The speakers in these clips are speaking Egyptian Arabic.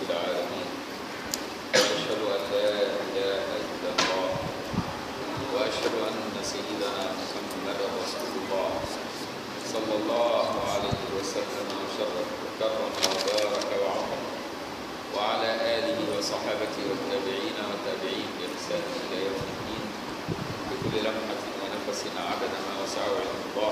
العالمين وأشهد أن لا إله إلا الله وأشهد أن سيدنا محمدا رسول الله صلى الله عليه وسلم وشرف وكرم وبارك وعظم وعلى آله وصحابته والتابعين والتابعين بإحسان إلى يوم الدين بكل لمحة ونفس عدد ما وسعه علم الله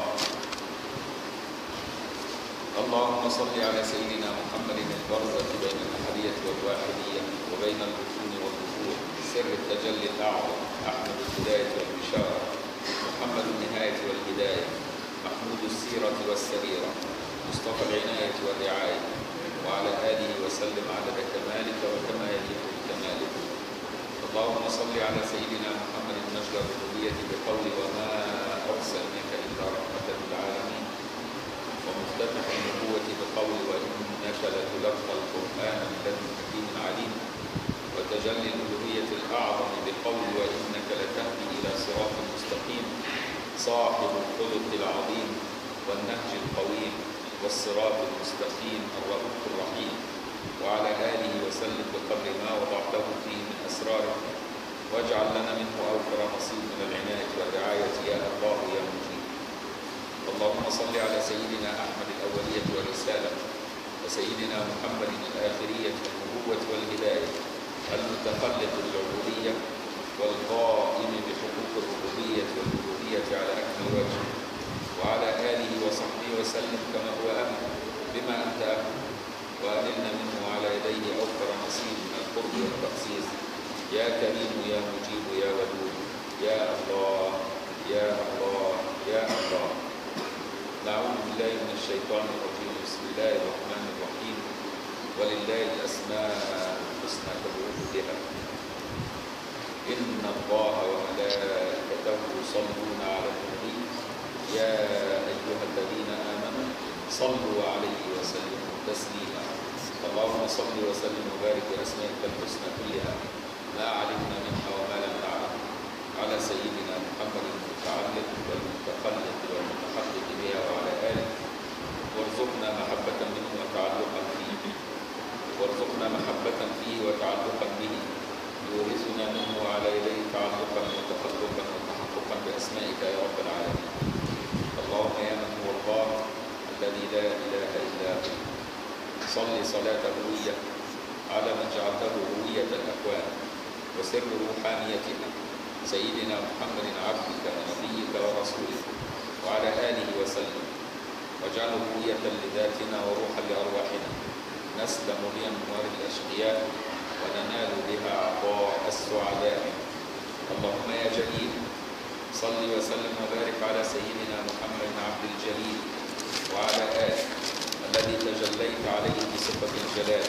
اللهم صل على سيدنا محمد البرزة بين الأحدية والواحدية وبين البطون والظهور سر التجلي الأعظم أحمد الهداية والبشارة محمد النهاية والهداية محمود السيرة والسريرة مصطفى العناية والرعاية وعلى آله وسلم عدد كمالك وكما يليق بكمالك اللهم صل على سيدنا محمد نجل الربوبية بقول وما أرسلناك إلا رحمة للعالمين ومفتتح النبوة بقول وإنك لتلقى القرآن من لدن حكيم عليم وتجلي الألوهية الأعظم بقول وإنك لتهدي إلى صراط مستقيم صاحب الخلق العظيم والنهج القويم والصراط المستقيم الرؤوف الرحيم وعلى آله وسلم بقدر ما وضعته فيه من أسراره واجعل لنا منه أوفر نصيب من العناية والرعاية يا الله يا مجيب اللهم صل على سيدنا أحمد الأولية والرسالة وسيدنا محمد الآخرية والنبوة والهداية المتخلق بالعبودية والقائم بحقوق الربوبية والألوهية على أكمل وجه وعلى آله وصحبه وسلم كما هو أهل بما أنت أهل وأنلنا منه على يديه أوفر نصيب من القرب والتخصيص يا كريم يا مجيب يا ودود يا الله يا الله يا الله نعوذ بالله من الشيطان الرجيم بسم الله الرحمن الرحيم ولله الأسماء الحسنى فادعوه بها إن الله وملائكته يصلون على النبي يا أيها الذين آمنوا صلوا عليه وسلموا تسليما اللهم صل وسلم وبارك بأسمائك الحسنى كلها ما علمنا منها وما لم نعلم على سيدنا محمد المتعلق والمتخلق والمتحقق بها وعلى آله وارزقنا محبة منه وتعلقا فيه وارزقنا محبة فيه وتعلقا به يورثنا منه وعلى يديه تعلقا وتخلقا وتحققا بأسمائك يا رب العالمين اللهم يا من هو الله الذي لا إله إلا هو صل صلاة هوية على من جعلته هوية الأكوان وسر روحانيتنا سيدنا محمد عبدك ونبيك ورسولك وعلى آله وسلم واجعله هوية لذاتنا وروحا لأرواحنا نسلم بأنوار الأشقياء وننال بها عطاء السعداء اللهم يا جليل صل وسلم وبارك على سيدنا محمد عبد الجليل وعلى آله الذي تجليت عليه بصفة الجلال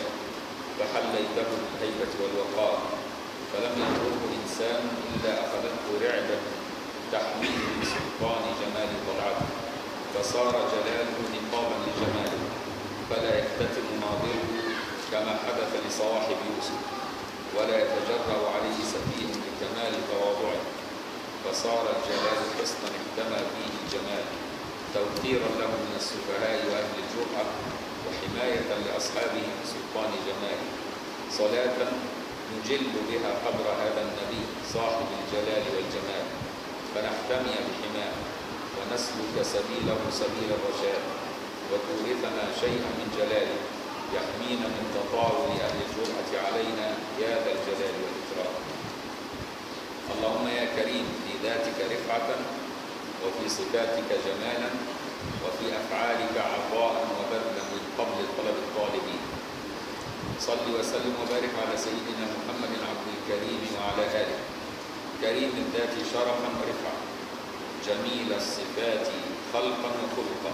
فحليته بالهيبة والوقار فلم يضره إنسان إلا أخذته رعدة تحميه من سلطان جمال طلعته فصار جلاله نقابا لجماله فلا يكتتم ناظره كما حدث لصواحب يوسف ولا يتجرأ عليه سفيه لكمال تواضعه فصار الجلال حصنا احتمى فيه الجمال توقيرا له من السفهاء وأهل الجرأة وحماية لأصحابه من سلطان جماله صلاة نجل بها قبر هذا النبي صاحب الجلال والجمال فنحتمي بحماه ونسلك سبيله سبيل الرشاد وتورثنا شيئا من جلاله يحمينا من تطاول أهل الجرأة علينا يا ذا الجلال والإكرام اللهم يا كريم في ذاتك رفعة وفي صفاتك جمالا وفي أفعالك عطاء وبذلا من قبل طلب الطالبين صل وسلم وبارك على سيدنا محمد عبد الكريم وعلى آله كريم الذات شرفا ورفعة جميل الصفات خلقا وخلقا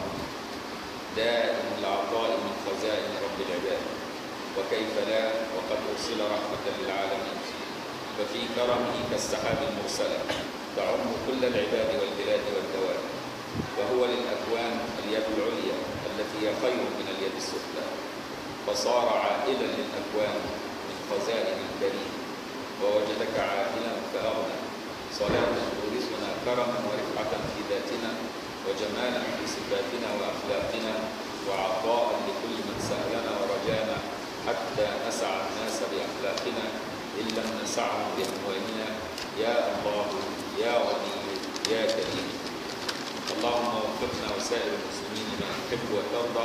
دائم العطاء من خزائن رب العباد وكيف لا وقد أرسل رحمة للعالمين ففي كرمه كالسحاب المرسلة تعم كل العباد والبلاد والدواب وهو للأكوان اليد العليا التي هي خير من اليد السفلى فصار عائلا للأكوان من خزائن الكريم ووجدك عائلا فأغنى صلاة تورثنا كرما ورفعة في ذاتنا وجمالا في صفاتنا وأخلاقنا وعطاء لكل من سألنا ورجانا حتى نسع الناس بأخلاقنا إن لم نسعهم بأموالنا يا الله يا غني يا كريم اللهم وفقنا وسائر المسلمين لما تحب وترضى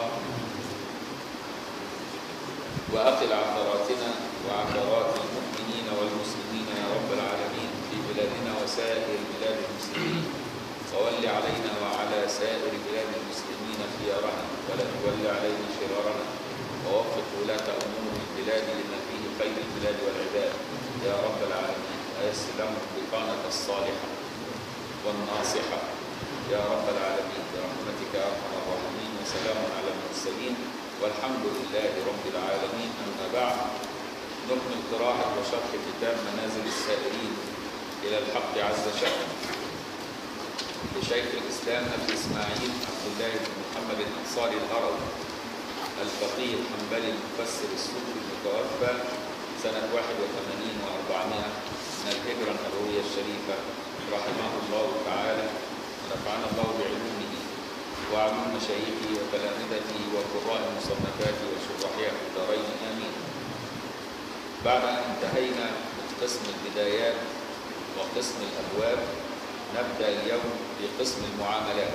وأقل عثراتنا وعثرات المؤمنين والمسلمين يا رب العالمين في بلادنا وسائر بلاد المسلمين وول علينا وعلى سائر بلاد المسلمين خيارنا ولا تول علينا شرارنا ووفق ولاة أمور البلاد لما فيه خير البلاد والعباد يا رب العالمين ويسر لهم البطانة الصالحة والناصحة يا رب العالمين برحمتك يا أرحم الراحمين وسلام على المرسلين والحمد لله رب العالمين أما بعد نكمل قراءة وشرح كتاب منازل السائرين إلى الحق عز شأنه لشيخ الإسلام أبي إسماعيل عبد الله بن محمد الأنصاري الهروي الفقيه الحنبلي المفسر الصوفي المتوفى سنة 81 و400 من الهجرة النبوية الشريفة رحمه الله تعالى ونفعنا الله بعلومه وعلوم مشايخه وتلامذته وقراء مصنفاته وشرحها في الدارين آمين بعد أن انتهينا من قسم البدايات وقسم الأبواب نبدأ اليوم بقسم المعاملات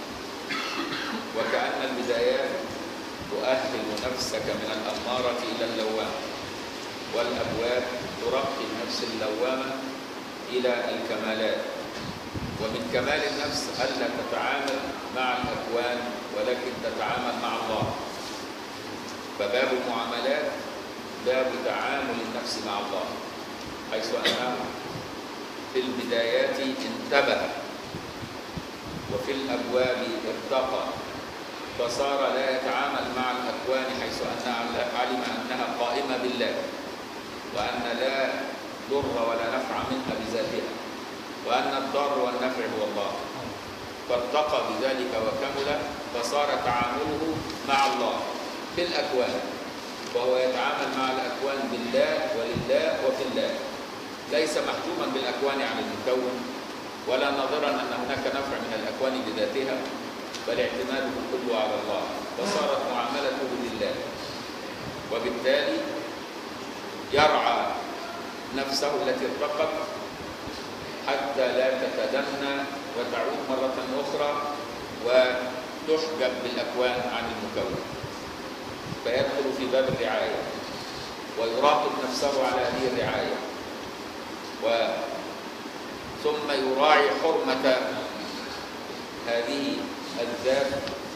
وكأن البدايات تؤهل نفسك من الأمارة إلى اللوامة والأبواب ترقي النفس اللوامة إلى الكمالات ومن كمال النفس ألا تتعامل مع الأكوان ولكن تتعامل مع الله فباب المعاملات باب تعامل النفس مع الله حيث أنه في البدايات انتبه وفي الأبواب ارتقى فصار لا يتعامل مع الأكوان حيث أنها علم أنها قائمة بالله وأن لا ضر ولا نفع منها بذاتها وأن الضر والنفع هو الله فارتقى بذلك وكمل فصار تعامله مع الله في الأكوان وهو يتعامل مع الأكوان بالله ولله وفي الله ليس محجوما بالأكوان عن المكون ولا ناظرا أن هناك نفع من الأكوان بذاتها بل اعتماده كله على الله فصارت معاملته لله وبالتالي يرعى نفسه التي ارتقت حتى لا تتدنى وتعود مرة أخرى وتحجب بالأكوان عن المكون فيدخل في باب الرعاية ويراقب نفسه على هذه الرعاية و ثم يراعي حرمة هذه الذات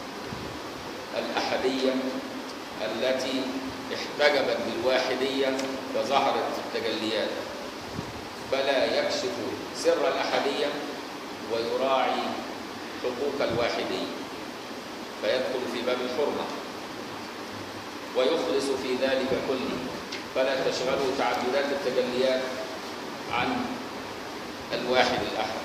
الأحدية التي احتجبت بالواحدية فظهرت التجليات فلا يكشف سر الأحدية ويراعي حقوق الواحدية فيدخل في باب الحرمة ويخلص في ذلك كله فلا تشغله تعددات التجليات عن الواحد الأحد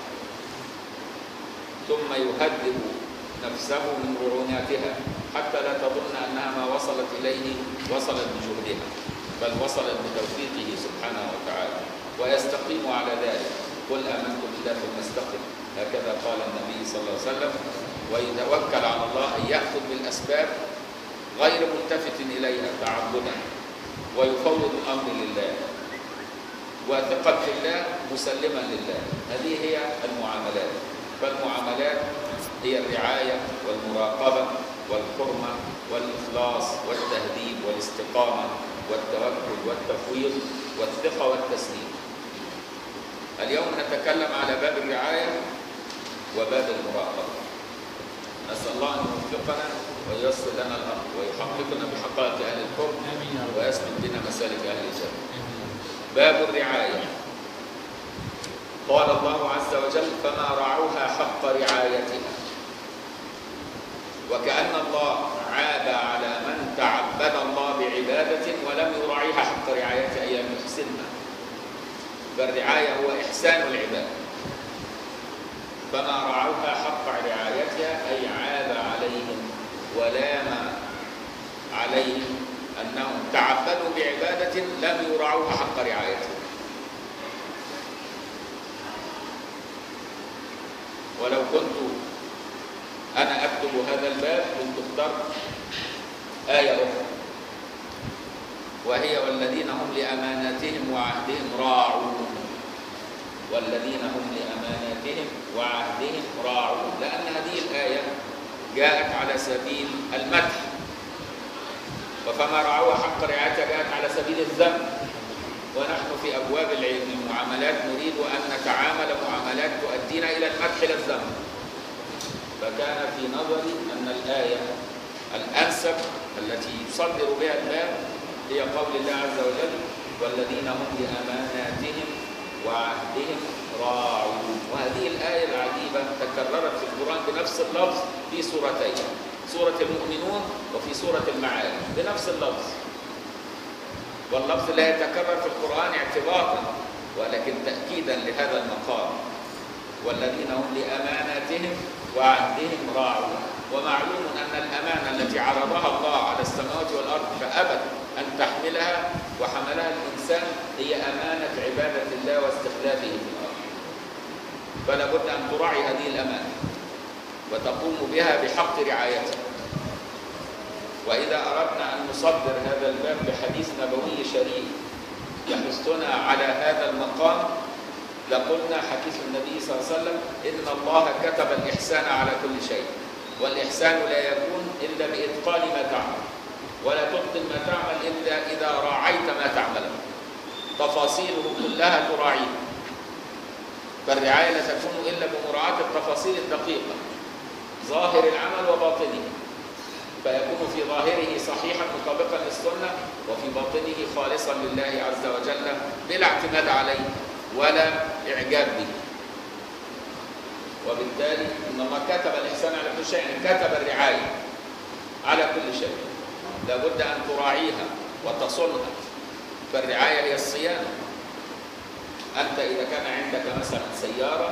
ثم يهذب نفسه من رعوناتها حتى لا تظن أنها ما وصلت إليه وصلت بجهدها بل وصلت بتوفيقه سبحانه وتعالى ويستقيم على ذلك قل آمنت بالله ثم استقم هكذا قال النبي صلى الله عليه وسلم ويتوكل على الله أن يأخذ بالأسباب غير ملتفت إليها تعبدا ويفوض الأمر لله وثقة في الله مسلما لله هذه هي المعاملات فالمعاملات هي الرعاية والمراقبة والحرمة والإخلاص والتهذيب والاستقامة والتوكل والتفويض والثقة والتسليم اليوم نتكلم على باب الرعاية وباب المراقبة نسأل الله أن يوفقنا وييسر لنا الأمر ويحققنا بحقائق أهل القرب ويسلك بنا مسالك أهل الجنة باب الرعاية قال الله عز وجل فما رعوها حق رعايتها وكأن الله عاب على من تعبد الله بعبادة ولم يراعيها حق رعايتها أي لم يحسنها فالرعاية هو إحسان العباد فما رعوها حق رعايتها أي عاب عليهم ولام عليهم أنهم تعبدوا بعبادة لم يراعوها حق رعايتها ولو كنت أنا أكتب هذا الباب كنت اخترت آية أخرى وهي والذين هم لأماناتهم وعهدهم راعون والذين هم لأماناتهم وعهدهم راعون لأن هذه الآية جاءت على سبيل المدح وفما رعوها حق رعايتها جاءت على سبيل الذم ونحن في أبواب المعاملات نريد أن نتعامل معاملات تؤدينا إلى المدح لا الذم فكان في نظري أن الآية الأنسب التي يصدر بها الباب هي قول الله عز وجل والذين هم لأماناتهم وعهدهم راعون وهذه الآية العجيبة تكررت في القرآن بنفس اللفظ في سورتين سورة المؤمنون وفي سورة المعارج بنفس اللفظ واللفظ لا يتكرر في القرآن اعتباطا ولكن تأكيدا لهذا المقام والذين هم لأماناتهم وعهدهم راعون ومعلوم أن الأمانة التي عرضها الله على السماوات والأرض فأبت أن تحملها وحملها الإنسان هي أمانة عبادة الله واستخلافه في الأرض فلا بد أن تراعي هذه الأمانة وتقوم بها بحق رعايتها وإذا أردنا أن نصدر هذا الباب بحديث نبوي شريف يحثنا على هذا المقام لقلنا حديث النبي صلى الله عليه وسلم إن الله كتب الإحسان على كل شيء والإحسان لا يكون إلا بإتقان ما تعمل ولا تبطل ما تعمل إلا إذا راعيت ما تعمل تفاصيله كلها تراعيه فالرعاية لا تكون إلا بمراعاة التفاصيل الدقيقة ظاهر العمل وباطنه فيكون في ظاهره صحيحا مطابقا للسنة وفي باطنه خالصا لله عز وجل بلا اعتماد عليه ولا إعجاب به وبالتالي إن الله كتب الإحسان على كل شيء يعني كتب الرعاية على كل شيء لابد أن تراعيها وتصونها فالرعاية هي الصيانة أنت إذا كان عندك مثلا سيارة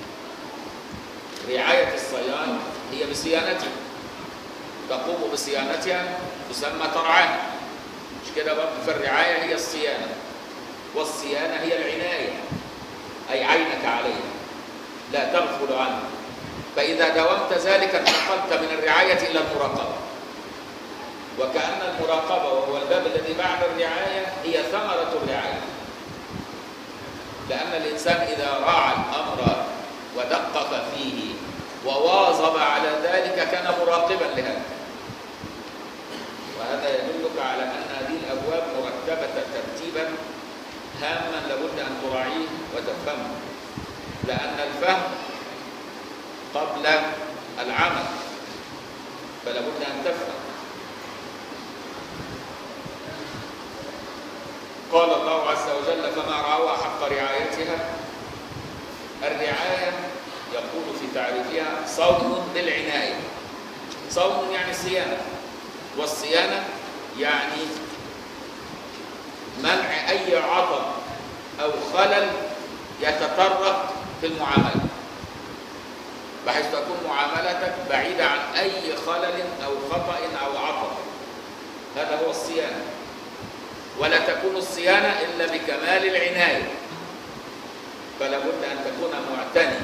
رعاية الصيانة هي بصيانتها تقوم بصيانتها تسمى ترعاها مش كده برضه فالرعاية هي الصيانة والصيانة هي العناية أي عينك عليها لا تغفل عنه فإذا داومت ذلك انتقلت من الرعاية إلى المراقبة وكأن المراقبة وهو الباب الذي بعد الرعاية هي ثمرة الرعاية لأن الإنسان إذا راعى الأمر ودقق فيه وواظب على ذلك كان مراقبا لهذا وهذا يدلك على أن هذه الأبواب مرتبة ترتيبا هاما لابد أن تراعيه وتفهمه لأن الفهم قبل العمل فلا بد أن تفهم قال الله عز وجل فما رعوها حق رعايتها الرعاية يقول في تعريفها صون بالعناية صون يعني صيانة والصيانة يعني منع أي عطب أو خلل يتطرق في المعاملة بحيث تكون معاملتك بعيدة عن أي خلل أو خطأ أو عطب هذا هو الصيانة ولا تكون الصيانة إلا بكمال العناية فلا بد أن تكون معتني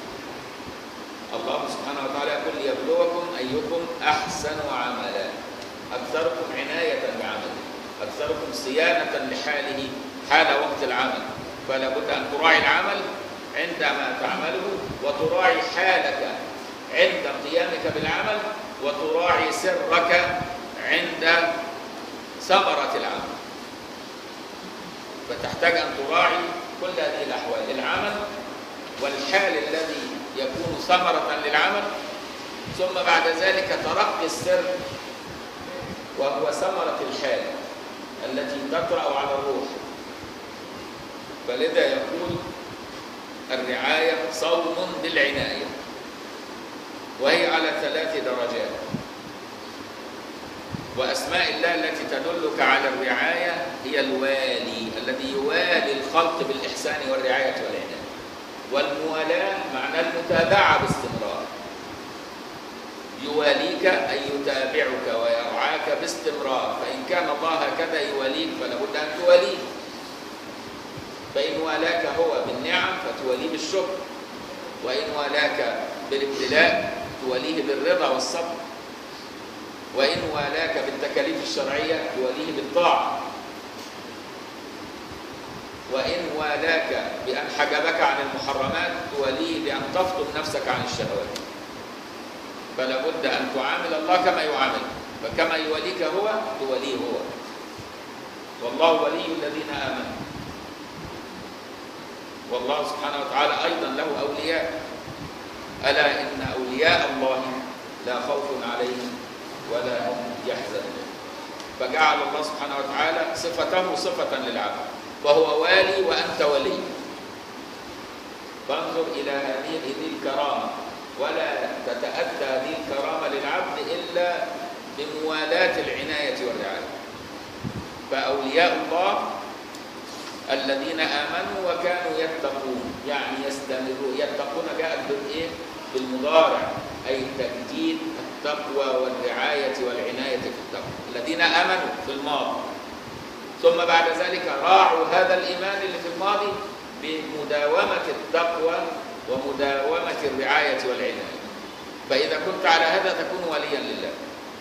الله سبحانه وتعالى يقول ليبلوكم أيكم أحسن عملا أكثركم عناية بعمله أكثركم صيانة لحاله حال وقت العمل فلا بد أن تراعي العمل عندما تعمله وتراعي حالك عند قيامك بالعمل وتراعي سرك عند ثمرة العمل فتحتاج أن تراعي كل هذه الأحوال العمل والحال الذي يكون ثمرة للعمل ثم بعد ذلك ترقي السر وهو ثمرة الحال التي تطرأ على الروح فلذا يقول الرعاية صوم بالعناية وهي على ثلاث درجات وأسماء الله التي تدلك على الرعاية هي الوالي الذي يوالي الخلق بالإحسان والرعاية والعناية والموالاة معنى المتابعة باستمرار يواليك أي يتابعك ويرعاك باستمرار فإن كان الله هكذا يواليك فلا بد أن تواليه فإن والاك هو بالنعم فتواليه بالشكر وإن والاك بالابتلاء تواليه بالرضا والصبر وإن والاك بالتكاليف الشرعية تواليه بالطاعة وإن والاك بأن حجبك عن المحرمات توليه بأن تفطم نفسك عن الشهوات فلا بد أن تعامل الله كما يعامل فكما يوليك هو توليه هو والله ولي الذين آمنوا والله سبحانه وتعالى أيضا له أولياء ألا إن أولياء الله لا خوف عليهم ولا هم يحزنون فجعل الله سبحانه وتعالى صفته صفة للعبد وهو والي وأنت ولي فانظر إلى هذه الكرامة ولا تتأتى هذه الكرامة للعبد إلا بموالاة العناية والرعاية فأولياء الله الذين آمنوا وكانوا يتقون يعني يستمرون يتقون جاءت بالإيه؟ بالمضارع أي تجديد التقوى والرعاية والعناية في التقوى الذين آمنوا في الماضي ثم بعد ذلك راعوا هذا الإيمان اللي في الماضي بمداومة التقوى ومداومة الرعاية والعناية فإذا كنت على هذا تكون وليا لله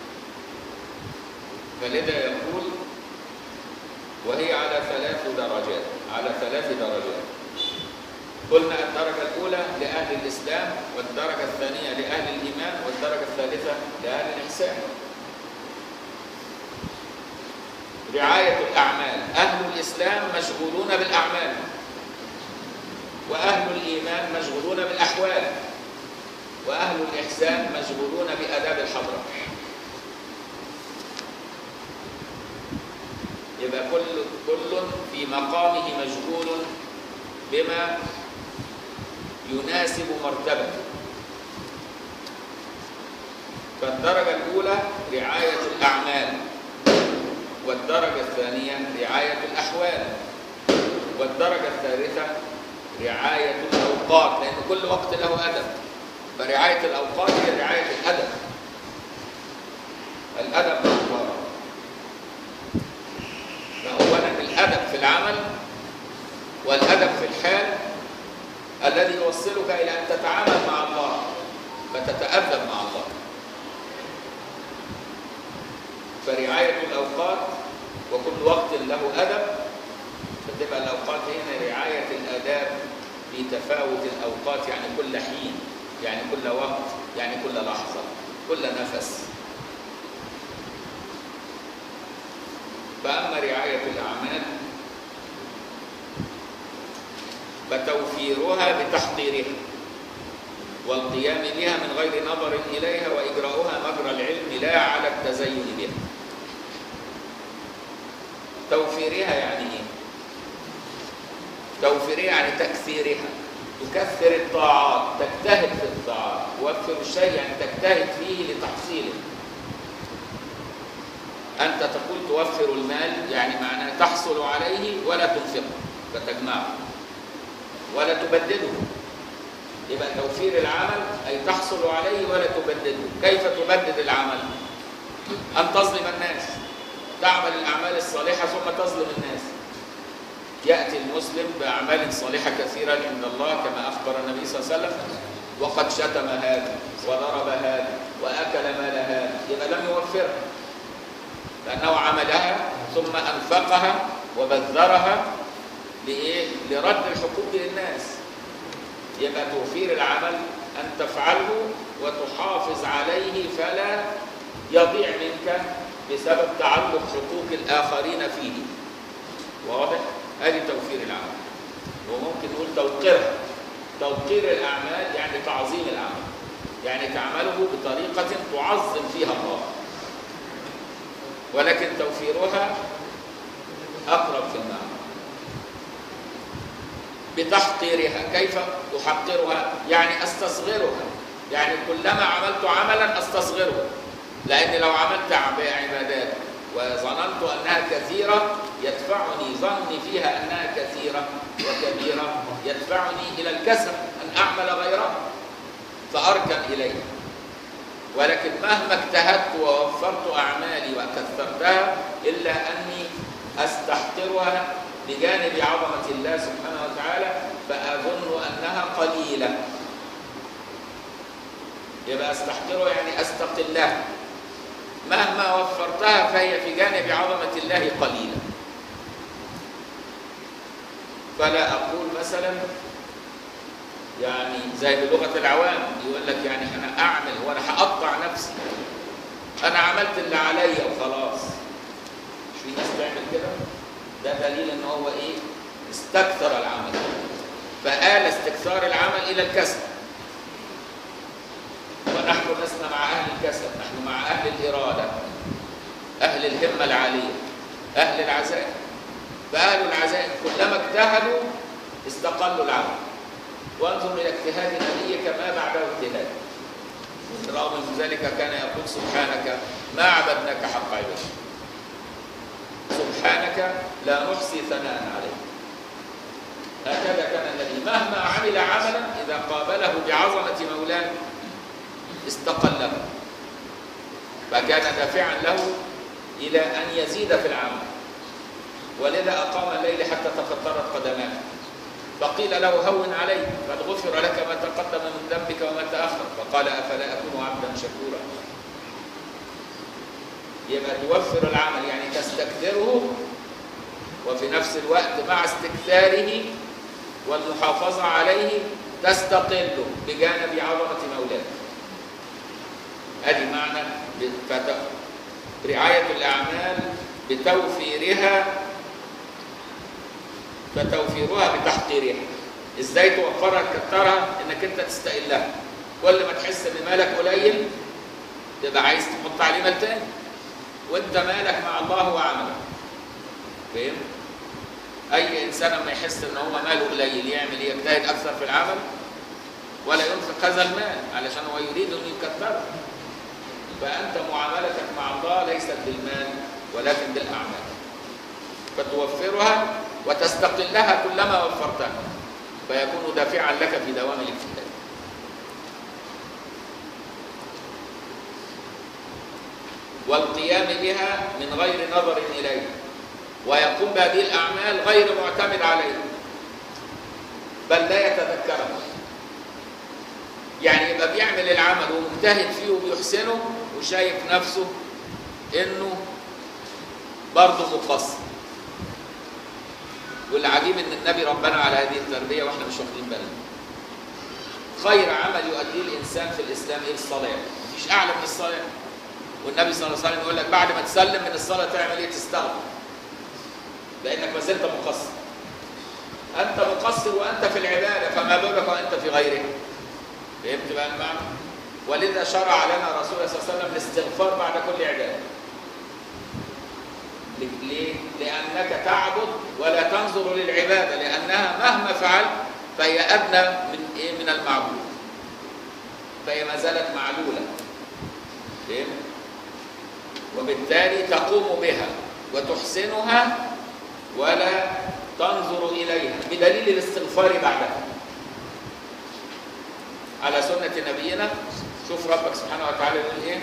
فلذا يقول وهي على ثلاث درجات على ثلاث درجات قلنا الدرجة الأولى لأهل الإسلام والدرجة الثانية لأهل الإيمان والدرجة الثالثة لأهل الإحسان رعاية الأعمال أهل الإسلام مشغولون بالأعمال وأهل الإيمان مشغولون بالأحوال وأهل الإحسان مشغولون بآداب الحضرة يبقى كل كل في مقامه مشغول بما يناسب مرتبته فالدرجة الأولى رعاية الأعمال والدرجة الثانية رعاية الأحوال والدرجة الثالثة رعاية الأوقات لأن كل وقت له أدب فرعاية الأوقات هي رعاية الأدب الأدب بالأوقات فأولا الأدب في العمل والأدب في الحال الذي يوصلك إلى أن تتعامل مع الله فتتأدب مع الله فرعاية الأوقات وكل وقت له أدب فتبقى الأوقات هنا رعاية الآداب في تفاوت الأوقات يعني كل حين يعني كل وقت يعني كل لحظة كل نفس فأما رعاية الأعمال فتوفيرها بتحضيرها والقيام بها من غير نظر إليها وإجراؤها مجرى العلم لا على التزين بها توفيرها يعني إيه؟ توفيرها يعني تكثيرها تكثر الطاعات تجتهد في الطاعات توفر الشيء يعني تجتهد فيه لتحصيله أنت تقول توفر المال يعني معناه تحصل عليه ولا تنفقه فتجمعه ولا تبدده يبقى توفير العمل أي تحصل عليه ولا تبدده كيف تبدد العمل أن تظلم الناس تعمل الأعمال الصالحة ثم تظلم الناس يأتي المسلم بأعمال صالحة كثيرة عند الله كما أخبر النبي صلى الله عليه وسلم وقد شتم هذا وضرب هذا وأكل مال هذا يبقى لم يوفرها لأنه عملها ثم أنفقها وبذرها لإيه؟ لرد الحقوق للناس يبقى توفير العمل أن تفعله وتحافظ عليه فلا يضيع منك بسبب تعلق حقوق الآخرين فيه واضح؟ هذه توفير العمل وممكن نقول توقيرها توقير الأعمال يعني تعظيم العمل يعني تعمله بطريقة تعظم فيها الله ولكن توفيرها أقرب في المعنى بتحقيرها كيف تحقرها يعني استصغرها يعني كلما عملت عملا استصغره لان لو عملت عبادات وظننت انها كثيره يدفعني ظني فيها انها كثيره وكبيره يدفعني الى الكسل ان اعمل غيرها فاركن اليها ولكن مهما اجتهدت ووفرت اعمالي وكثرتها الا اني استحقرها بجانب عظمة الله سبحانه وتعالى فأظن أنها قليلة يبقى أستحقرها يعني أستقلها مهما وفرتها فهي في جانب عظمة الله قليلة فلا اقول مثلا يعني زي بلغه العوام يقول لك يعني انا اعمل وانا هقطع نفسي انا عملت اللي عليا وخلاص مش في ناس تعمل كده ده دليل ان هو ايه استكثر العمل فآل استكثار العمل الى الكسل ونحن لسنا مع اهل الكسل نحن مع اهل الاراده اهل الهمه العاليه اهل العزائم فاهل العزائم كلما اجتهدوا استقلوا العمل وانظر الى اجتهاد نبيك ما بعده اجتهاد رغم من ذلك كان يقول سبحانك ما عبدناك حق عبادك سبحانك لا نحصي ثناء عليك هكذا كان النبي مهما عمل عملا اذا قابله بعظمه مولاه استقله فكان دافعا له الى ان يزيد في العمل ولذا اقام الليل حتى تفطرت قدماه فقيل له هون عليك قد غفر لك ما تقدم من ذنبك وما تاخر فقال افلا اكون عبدا شكورا يبقى توفر العمل يعني تستكثره وفي نفس الوقت مع استكثاره والمحافظة عليه تستقله بجانب عظمة مولاه ادي معنى رعاية الأعمال بتوفيرها فتوفيرها بتحقيرها ازاي توفرها تكترها انك انت تستقلها كل ما تحس ان مالك قليل تبقى عايز تحط عليه مال تاني وانت مالك مع الله وعملك فاهم اي انسان لما يحس ان هو ماله قليل يعمل ايه يجتهد اكثر في العمل ولا ينفق هذا المال علشان هو يريد ان يكثره فانت معاملتك مع الله ليست بالمال ولكن بالاعمال فتوفرها وتستقلها كلما وفرتها فيكون دافعا لك في دوام الاجتهاد والقيام بها من غير نظر اليه ويقوم بهذه الاعمال غير معتمد عليها بل لا يتذكرها يعني يبقى بيعمل العمل ومجتهد فيه وبيحسنه وشايف نفسه انه برضه مقصر والعجيب ان النبي ربنا على هذه التربيه واحنا مش واخدين بالنا خير عمل يؤديه الانسان في الاسلام ايه الصلاه مفيش اعلى من الصلاه والنبي صلى الله عليه وسلم يقول لك بعد ما تسلم من الصلاه تعمل ايه تستغفر لانك ما زلت مقصر انت مقصر وانت في العباده فما بالك وانت في غيرها فهمت بقى المعنى ولذا شرع لنا رسول الله صلى الله عليه وسلم الاستغفار بعد كل عباده ليه؟ لأنك تعبد ولا تنظر للعبادة لأنها مهما فعلت فهي أدنى من إيه؟ من المعبود فهي ما زالت معلولة فهم؟ وبالتالي تقوم بها وتحسنها ولا تنظر إليها بدليل الاستغفار بعدها على سنة نبينا شوف ربك سبحانه وتعالى يقول إيه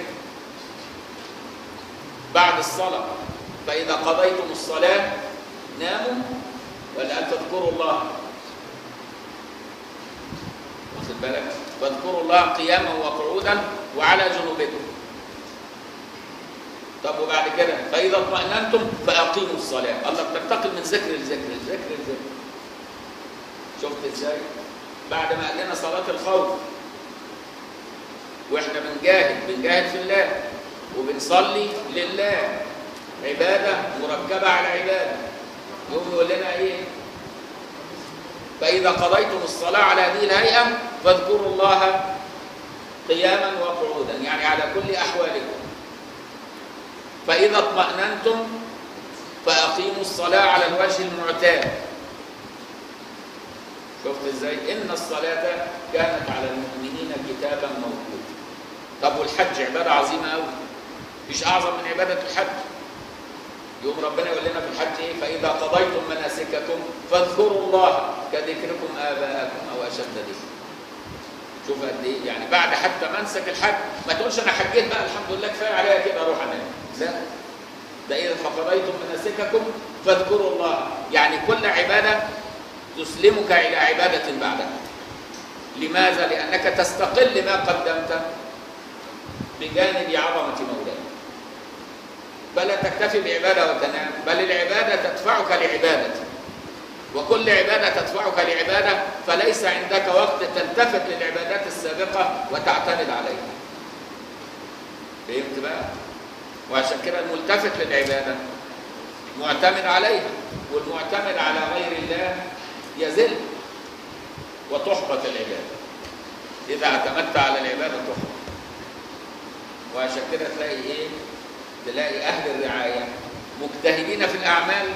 بعد الصلاة فإذا قضيتم الصلاة ناموا ولا أن تذكروا الله واخد بالك فاذكروا الله قياما وقعودا وعلى جنوبكم طب وبعد كده فإذا اطمأننتم فأقيموا الصلاة الله بتنتقل من ذكر لذكر لذكر لذكر شفت ازاي؟ بعد ما قال لنا صلاة الخوف واحنا بنجاهد بنجاهد في الله وبنصلي لله عبادة مركبة على عبادة يقوم يقول لنا ايه فإذا قضيتم الصلاة على هذه الهيئة فاذكروا الله قياما وقعودا يعني على كل أحوالكم فإذا اطمأننتم فأقيموا الصلاة على الوجه المعتاد شفت ازاي؟ إن الصلاة كانت على المؤمنين كتابا موقوتا طب والحج عبادة عظيمة أوي مش أعظم من عبادة الحج يوم ربنا يقول لنا في الحج ايه فاذا قضيتم مناسككم فاذكروا الله كذكركم اباءكم او اشد ذكر شوف قد ايه يعني بعد حتى منسك الحج ما تقولش انا حجيت بقى الحمد لله كفايه عليا كده اروح انام لا ده اذا فقضيتم مناسككم فاذكروا الله يعني كل عباده تسلمك الى عباده بعدها لماذا لانك تستقل ما قدمت بجانب عظمه مولاك فلا تكتفي بعبادة وتنام بل العبادة تدفعك لعبادة وكل عبادة تدفعك لعبادة فليس عندك وقت تلتفت للعبادات السابقة وتعتمد عليها فهمت بقى؟ وعشان كده الملتفت للعبادة معتمد عليها والمعتمد على غير الله يزل وتحبط العبادة إذا اعتمدت على العبادة تحبط وعشان كده تلاقي إيه؟ تلاقي أهل الرعاية مجتهدين في الأعمال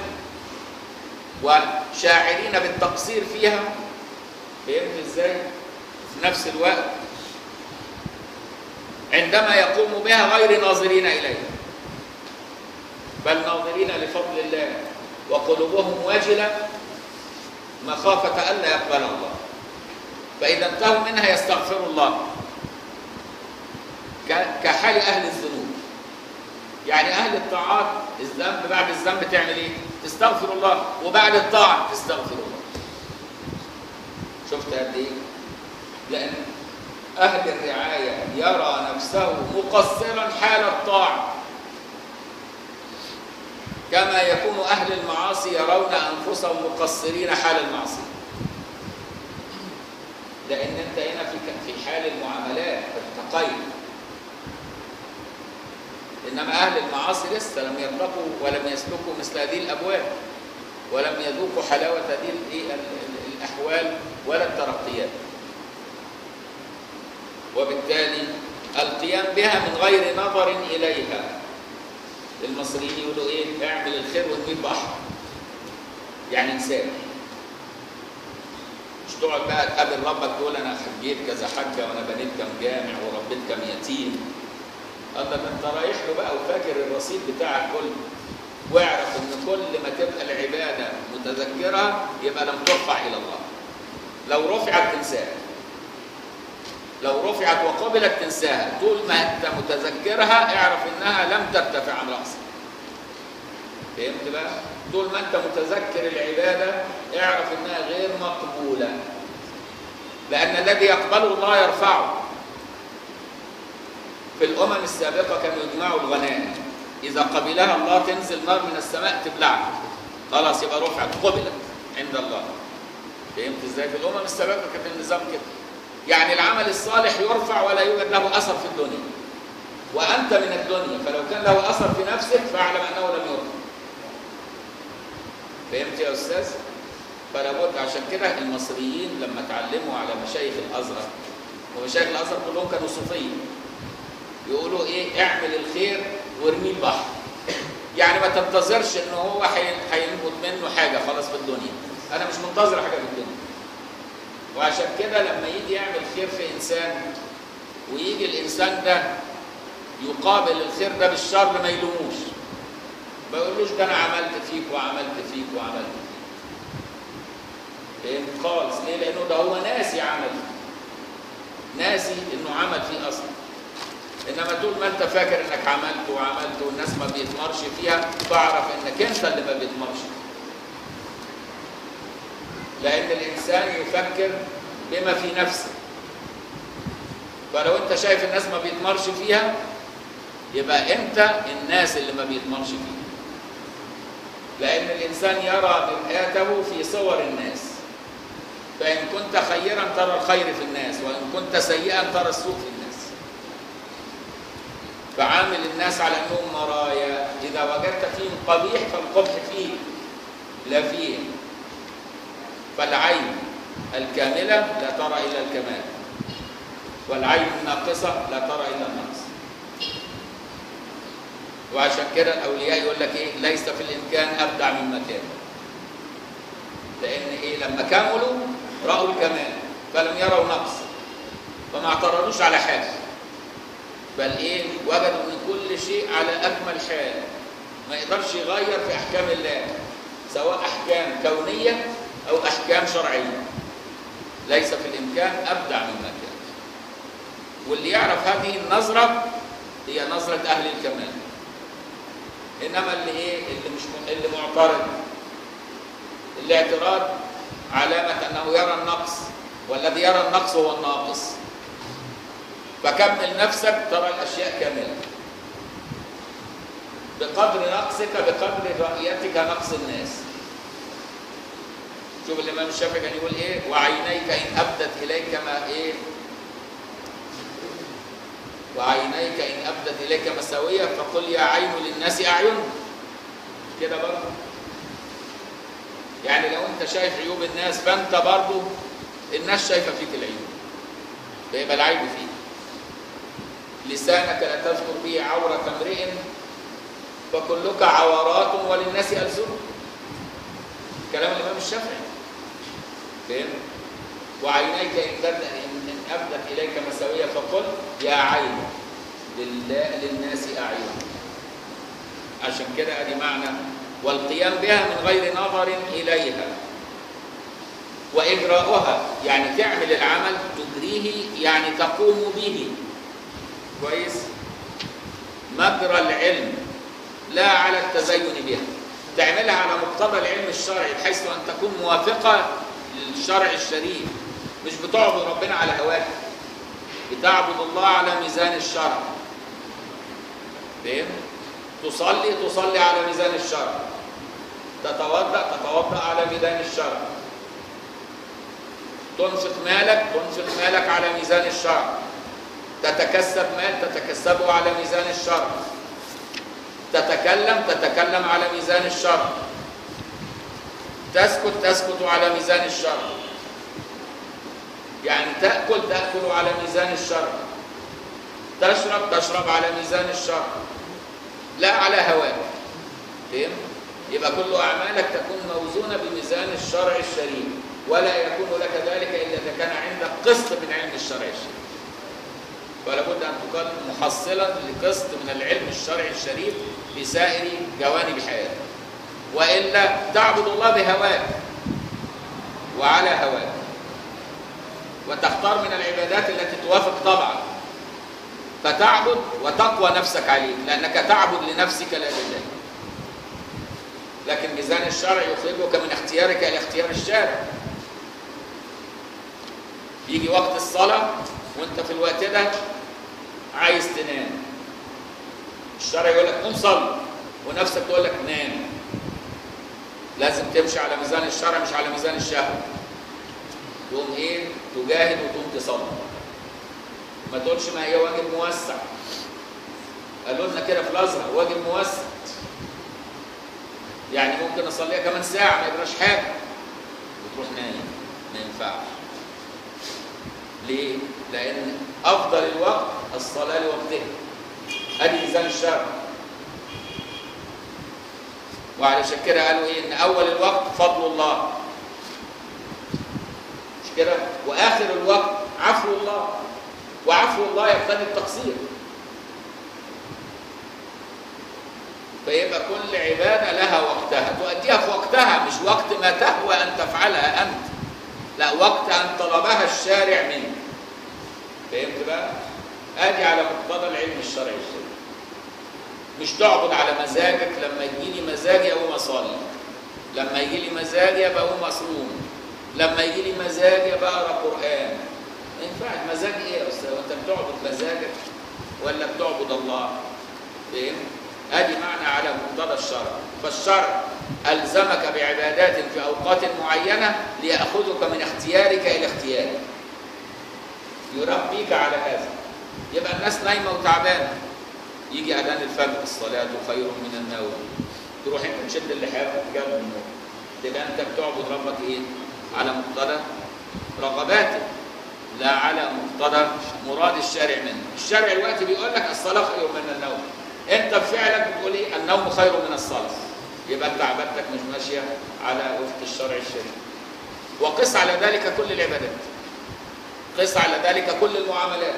وشاعرين بالتقصير فيها فهمت ازاي؟ في نفس الوقت عندما يقوم بها غير ناظرين إليها بل ناظرين لفضل الله وقلوبهم وجلة مخافة ألا يقبل الله فإذا انتهوا منها يستغفروا الله كحال أهل الذنوب يعني أهل الطاعات الذنب بعد الذنب تعمل إيه؟ تستغفر الله وبعد الطاعة تستغفر الله شفت قد إيه؟ لأن أهل الرعاية يرى نفسه مقصرا حال الطاعة كما يكون أهل المعاصي يرون أنفسهم مقصرين حال المعصية لأن أنت هنا في في حال المعاملات ارتقيت إنما أهل المعاصي لسه لم يرتقوا ولم يسلكوا مثل هذه الأبواب ولم يذوقوا حلاوة هذه الأحوال ولا الترقيات وبالتالي القيام بها من غير نظر إليها المصريين يقولوا إيه اعمل الخير وارمي البحر يعني انسان مش تقعد بقى تقابل ربك تقول انا حجيت كذا حجه وانا بنيت كم جامع وربيت كم يتيم الله ده انت رايح له بقى وفاكر الرصيد بتاعك كله واعرف ان كل ما تبقى العباده متذكرها يبقى لم ترفع الى الله لو رفعت تنساها لو رفعت وقبلت تنساها طول ما انت متذكرها اعرف انها لم ترتفع عن راسك فهمت بقى طول ما انت متذكر العباده اعرف انها غير مقبوله لان الذي يقبله الله يرفعه في الامم السابقه كانوا يجمعوا الغنائم اذا قبلها الله تنزل نار من السماء تبلعها خلاص يبقى رفعت قبلت عند الله فهمت ازاي في الامم السابقه كان النظام كده يعني العمل الصالح يرفع ولا يوجد له اثر في الدنيا وانت من الدنيا فلو كان له اثر في نفسك فاعلم انه لم يرفع فهمت يا استاذ فلا بد عشان كده المصريين لما اتعلموا على مشايخ الازهر ومشايخ الازهر كلهم كانوا صوفيه يقولوا ايه اعمل الخير وارميه البحر يعني ما تنتظرش ان هو هينبت منه حاجه خلاص في الدنيا انا مش منتظر حاجه في الدنيا وعشان كده لما يجي يعمل خير في انسان ويجي الانسان ده يقابل الخير ده بالشر ما يلوموش ما يقولوش ده انا عملت فيك وعملت فيك وعملت فيك فهمت خالص ليه؟ لانه ده هو ناسي عمل ناسي انه عمل فيه اصلا انما طول ما انت فاكر انك عملت وعملت والناس ما بيتمرش فيها فاعرف انك انت اللي ما بيتمرش لان الانسان يفكر بما في نفسه فلو انت شايف الناس ما بيتمرش فيها يبقى انت الناس اللي ما بيتمرش فيها لان الانسان يرى مرآته في صور الناس فان كنت خيرا ترى الخير في الناس وان كنت سيئا ترى السوء في الناس فعامل الناس على انهم مرايا اذا وجدت فيهم قبيح فالقبح فيه لا فيهم فالعين الكامله لا ترى الا الكمال والعين الناقصه لا ترى الا النقص وعشان كده الاولياء يقول لك ايه ليس في الامكان ابدع مما كان لان ايه لما كملوا راوا الكمال فلم يروا نقص فما اعترضوش على حاجه بل ايه وجدوا ان كل شيء على اكمل حال ما يقدرش يغير في احكام الله سواء احكام كونيه او احكام شرعيه ليس في الامكان ابدع مما كان واللي يعرف هذه النظره هي نظره اهل الكمال انما اللي ايه اللي مش م... اللي معترض الاعتراض علامه انه يرى النقص والذي يرى النقص هو الناقص فكمل نفسك ترى الاشياء كامله بقدر نقصك بقدر رؤيتك نقص الناس شوف الامام الشافعي كان يقول ايه وعينيك ان ابدت اليك ما ايه وعينيك ان ابدت اليك مساويه فقل يا عين للناس اعين كده برضه يعني لو انت شايف عيوب الناس فانت برضه الناس شايفه فيك العيوب فيبقى العيب فيك لسانك لا تذكر به عورة امرئ فكلك عورات وللناس ألسن كلام الإمام الشافعي فهم؟ وعينيك إن بدأ إن أبدت إليك مساوية فقل يا عين لله للناس أعين عشان كده أدي معنى والقيام بها من غير نظر إليها وإجراؤها يعني تعمل العمل تجريه يعني تقوم به كويس مجرى العلم لا على التزين بها تعملها على مقتضى العلم الشرعي بحيث ان تكون موافقه للشرع الشريف مش بتعبد ربنا على هواك بتعبد الله على ميزان الشرع فاهم تصلي تصلي على ميزان الشرع تتوضا تتوضا على ميزان الشرع تنفق مالك تنفق مالك على ميزان الشرع تتكسب مال تتكسبه على ميزان الشرع تتكلم تتكلم على ميزان الشرع تسكت تسكت على ميزان الشرع يعني تأكل تأكل على ميزان الشرع تشرب تشرب على ميزان الشرع لا على هواك فهم؟ يبقى كل أعمالك تكون موزونة بميزان الشرع الشريف ولا يكون لك ذلك إلا إذا كان عندك قسط من علم الشرع الشريف فلا بد ان تكون محصلا لقسط من العلم الشرعي الشريف في سائر جوانب حياتك والا تعبد الله بهواك وعلى هواك وتختار من العبادات التي توافق طبعا فتعبد وتقوى نفسك عليه لانك تعبد لنفسك لا لله لكن ميزان الشرع يخرجك من اختيارك الى اختيار الشارع يجي وقت الصلاه وانت في الوقت ده عايز تنام الشرع يقول لك قوم صلي ونفسك تقول لك نام لازم تمشي على ميزان الشرع مش على ميزان الشهوه تقوم ايه تجاهد وتقوم تصلي ما تقولش ما هي واجب موسع قالوا لنا كده في الازهر واجب موسع يعني ممكن اصليها كمان ساعه ما يجراش حاجه وتروح نايم ما ينفعش ليه؟ لأن أفضل الوقت الصلاة لوقتها أدي ميزان الشرع وعلشان كده قالوا إيه؟ إن أول الوقت فضل الله مش كده؟ وآخر الوقت عفو الله وعفو الله يقتضي التقصير فيبقى كل عبادة لها وقتها تؤديها في وقتها مش وقت ما تهوى أن تفعلها أنت لا وقت أن طلبها الشارع منك فهمت بقى؟ ادي على مقتضى العلم الشرعي الشريف مش تعبد على مزاجك لما يجي لي مزاجي اقوم اصلي لما يجي لي مزاجي ابقى اقوم اصوم لما يجي لي مزاجي ابقى اقرا قران ما ينفعش مزاج ايه يا استاذ انت بتعبد مزاجك ولا بتعبد الله فاهم ادي معنى على مقتضى الشرع فالشرع الزمك بعبادات في اوقات معينه لياخذك من اختيارك الى اختيارك يربيك على هذا يبقى الناس نايمه وتعبانه يجي اذان الفجر الصلاه خير من النوم تروح انت تشد اللحاف وتجاب من النوم تبقى انت بتعبد ربك ايه؟ على مقتضى رغباته لا على مقتضى مراد الشارع منه الشارع الوقت بيقول لك الصلاه خير من النوم انت بفعلك بتقول ايه النوم خير من الصلاه يبقى انت عبادتك مش ماشيه على وفق الشرع الشريف وقس على ذلك كل العبادات قس على ذلك كل المعاملات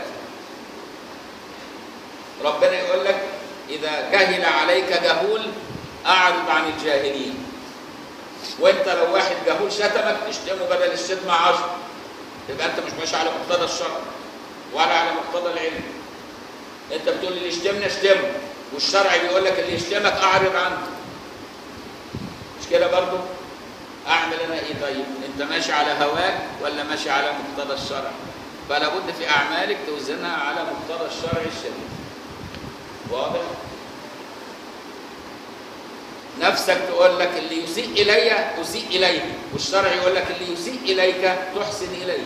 ربنا يقول لك إذا جهل عليك جهول أعرض عن الجاهلين وانت لو واحد جهول شتمك تشتمه بدل الشتمة عشر يبقى انت مش ماشي على مقتضى الشرع ولا على مقتضى العلم انت بتقول اللي يشتمنا اشتمه والشرع بيقول لك اللي يشتمك اعرض عنه مش كده برضه اعمل انا ايه طيب انت ماشي على هواك ولا ماشي على مقتضى الشرع فلا بد في اعمالك توزنها على مقتضى الشرع الشريف واضح نفسك تقول لك اللي يسيء الي اسيء اليه والشرع يقول لك اللي يسيء اليك تحسن اليه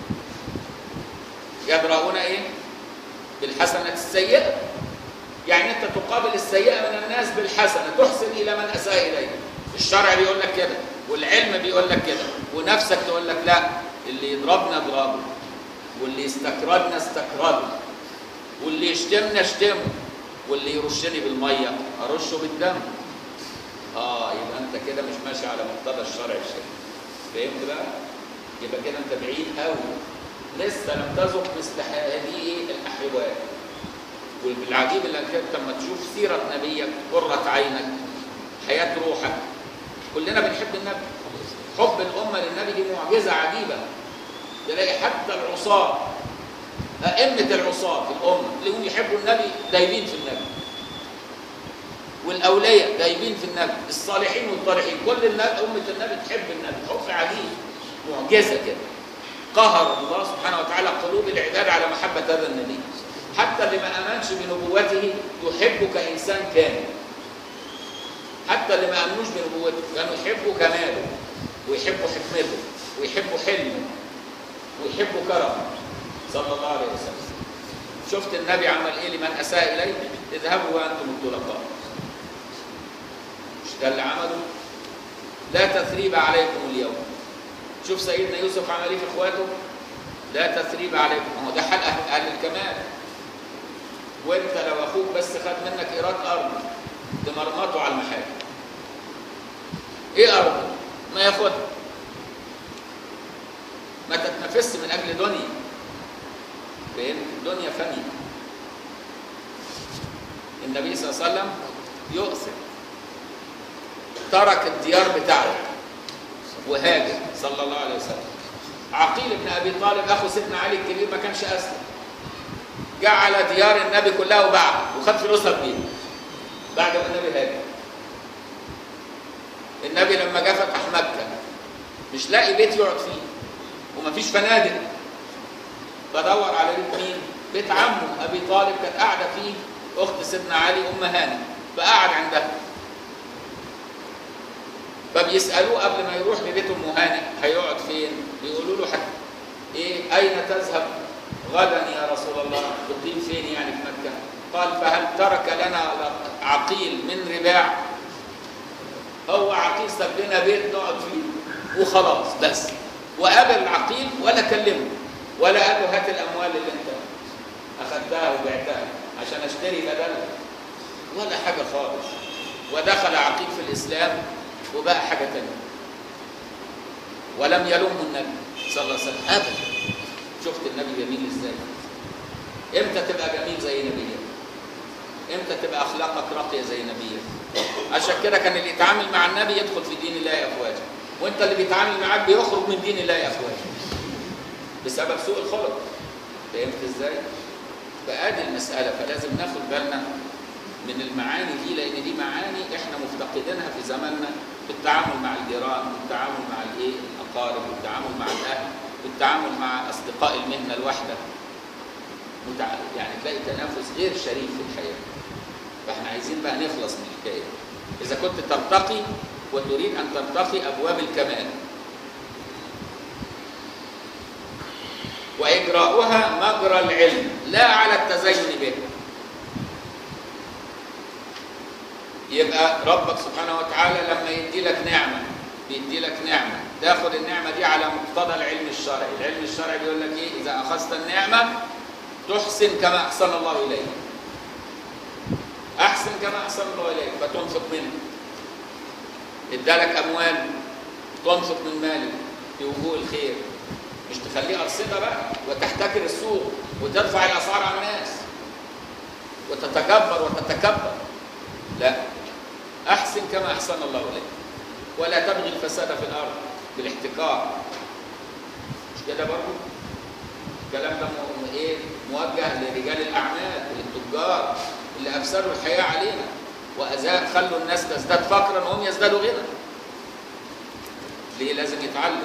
يدرؤون ايه بالحسنه السيئه يعني انت تقابل السيئه من الناس بالحسنه تحسن الى من اساء اليه الشرع بيقول لك كده والعلم بيقول لك كده ونفسك تقول لك لا اللي يضربنا اضربه واللي يستكردنا استكرده واللي يشتمنا اشتمه واللي يرشني بالميه ارشه بالدم اه يبقى انت كده مش ماشي على مقتضى الشرع الشريف فهمت بقى يبقى كده انت بعيد قوي لسه لم تذق مثل هذه الاحوال والعجيب انك انت لما تشوف سيره نبيك قره عينك حياه روحك كلنا بنحب النبي حب الامه للنبي دي معجزه عجيبه تلاقي حتى العصاه أئمة العصاة في الأمة اللي هم يحبوا النبي دايبين في النبي والأولياء دايبين في النبي الصالحين والطالحين كل النبي أمة النبي تحب النبي حب عجيب معجزة كده قهر الله سبحانه وتعالى قلوب العباد على محبة هذا النبي حتى اللي ما آمنش بنبوته يحبه كإنسان كامل حتى اللي ما آمنوش بنبوته كانوا يحبوا كماله ويحبوا حكمته ويحبوا حلمه ويحبوا كرمه صلى الله عليه وسلم شفت النبي عمل ايه لمن اساء اليه اذهبوا وانتم الطلقاء مش ده اللي عمله لا تثريب عليكم اليوم شوف سيدنا يوسف عمل ايه في اخواته لا تثريب عليكم هو ده حال اهل, أهل الكمال وانت لو اخوك بس خد منك ايراد ارض تمرمطه على المحاكم ايه ارض ما ياخدها ما تتنافسش من اجل دنيا فين الدنيا فانية النبي صلى الله عليه وسلم يؤثر ترك الديار بتاعته وهاجر صلى الله عليه وسلم عقيل بن ابي طالب اخو سيدنا علي الكبير ما كانش اسلم جعل ديار النبي كلها وباعها وخد فلوسها بيه بعد ما النبي هاجر النبي لما جه فتح مكه مش لاقي بيت يقعد فيه ومفيش فنادق بدور على بيت مين؟ بيت عمه ابي طالب كانت قاعده فيه اخت سيدنا علي ام هاني فقعد عندها فبيسالوه قبل ما يروح لبيت ام هاني هيقعد فين؟ بيقولوا له حتى ايه اين تذهب غدا يا رسول الله؟ تقيم فين يعني في مكه؟ قال فهل ترك لنا عقيل من رباع؟ هو عقيل ساب لنا بيت نقعد فيه وخلاص بس وقابل العقيل ولا كلمه ولا قال له هات الاموال اللي انت اخذتها وبعتها عشان اشتري بدلها ولا حاجه خالص ودخل عقيل في الاسلام وبقى حاجه ثانيه ولم يلومه النبي صلى الله عليه وسلم ابدا شفت النبي جميل ازاي امتى تبقى جميل زي نبيك امتى تبقى اخلاقك راقيه زي نبيك عشان كده كان اللي يتعامل مع النبي يدخل في دين الله افواجا وانت اللي بيتعامل معاك بيخرج من دين الله افواجا بسبب سوء الخلق فهمت ازاي؟ فادي المساله فلازم ناخد بالنا من المعاني دي لان دي معاني احنا مفتقدينها في زماننا في التعامل مع الجيران والتعامل مع الايه؟ الاقارب والتعامل مع الاهل والتعامل مع اصدقاء المهنه الواحده متع... يعني تلاقي تنافس غير شريف في الحياه فاحنا عايزين بقى نخلص من الحكايه اذا كنت ترتقي وتريد ان ترتقي ابواب الكمال وإجراؤها مجرى العلم لا على التزين به يبقى ربك سبحانه وتعالى لما يدي لك نعمة بيدي لك نعمة تاخد النعمة دي على مقتضى العلم الشرعي العلم الشرعي بيقول لك إيه إذا أخذت النعمة تحسن كما أحسن الله إليك أحسن كما أحسن الله إليك فتنفق منه ادالك أموال تنفق من مالك في وجوه الخير مش تخليه أرصدة بقى وتحتكر السوق وترفع الأسعار على الناس وتتكبر وتتكبر لا أحسن كما أحسن الله إليك ولا تبغي الفساد في الأرض بالاحتكار مش كده برضه الكلام ده م- ايه موجه لرجال الاعمال وللتجار اللي افسدوا الحياه علينا وازاد خلوا الناس تزداد فقرا وهم يزدادوا غنى ليه لازم يتعلم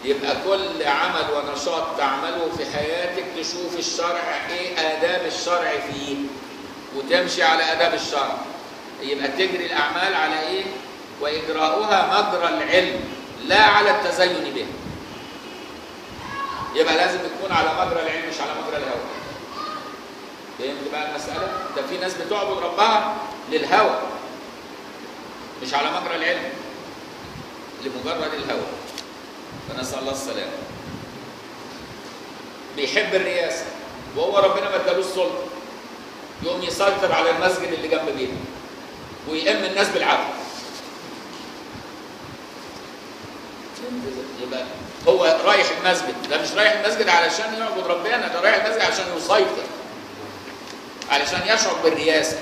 يبقى كل عمل ونشاط تعمله في حياتك تشوف الشرع ايه آداب الشرع فيه وتمشي على آداب الشرع يبقى تجري الأعمال على ايه وإجراؤها مجرى العلم لا على التزين به يبقى لازم تكون على مجرى العلم مش على مجرى الهوى فهمت بقى المسألة؟ ده في ناس بتعبد ربها للهوى مش على مجرى العلم لمجرد الهوى فنسأل الله السلامة بيحب الرئاسة وهو ربنا ما ادالوش سلطة يقوم يسيطر على المسجد اللي جنب بيته ويأم الناس بالعدل يبقى هو رايح المسجد ده مش رايح المسجد علشان يعبد ربنا ده رايح المسجد علشان يسيطر علشان يشعر بالرياسة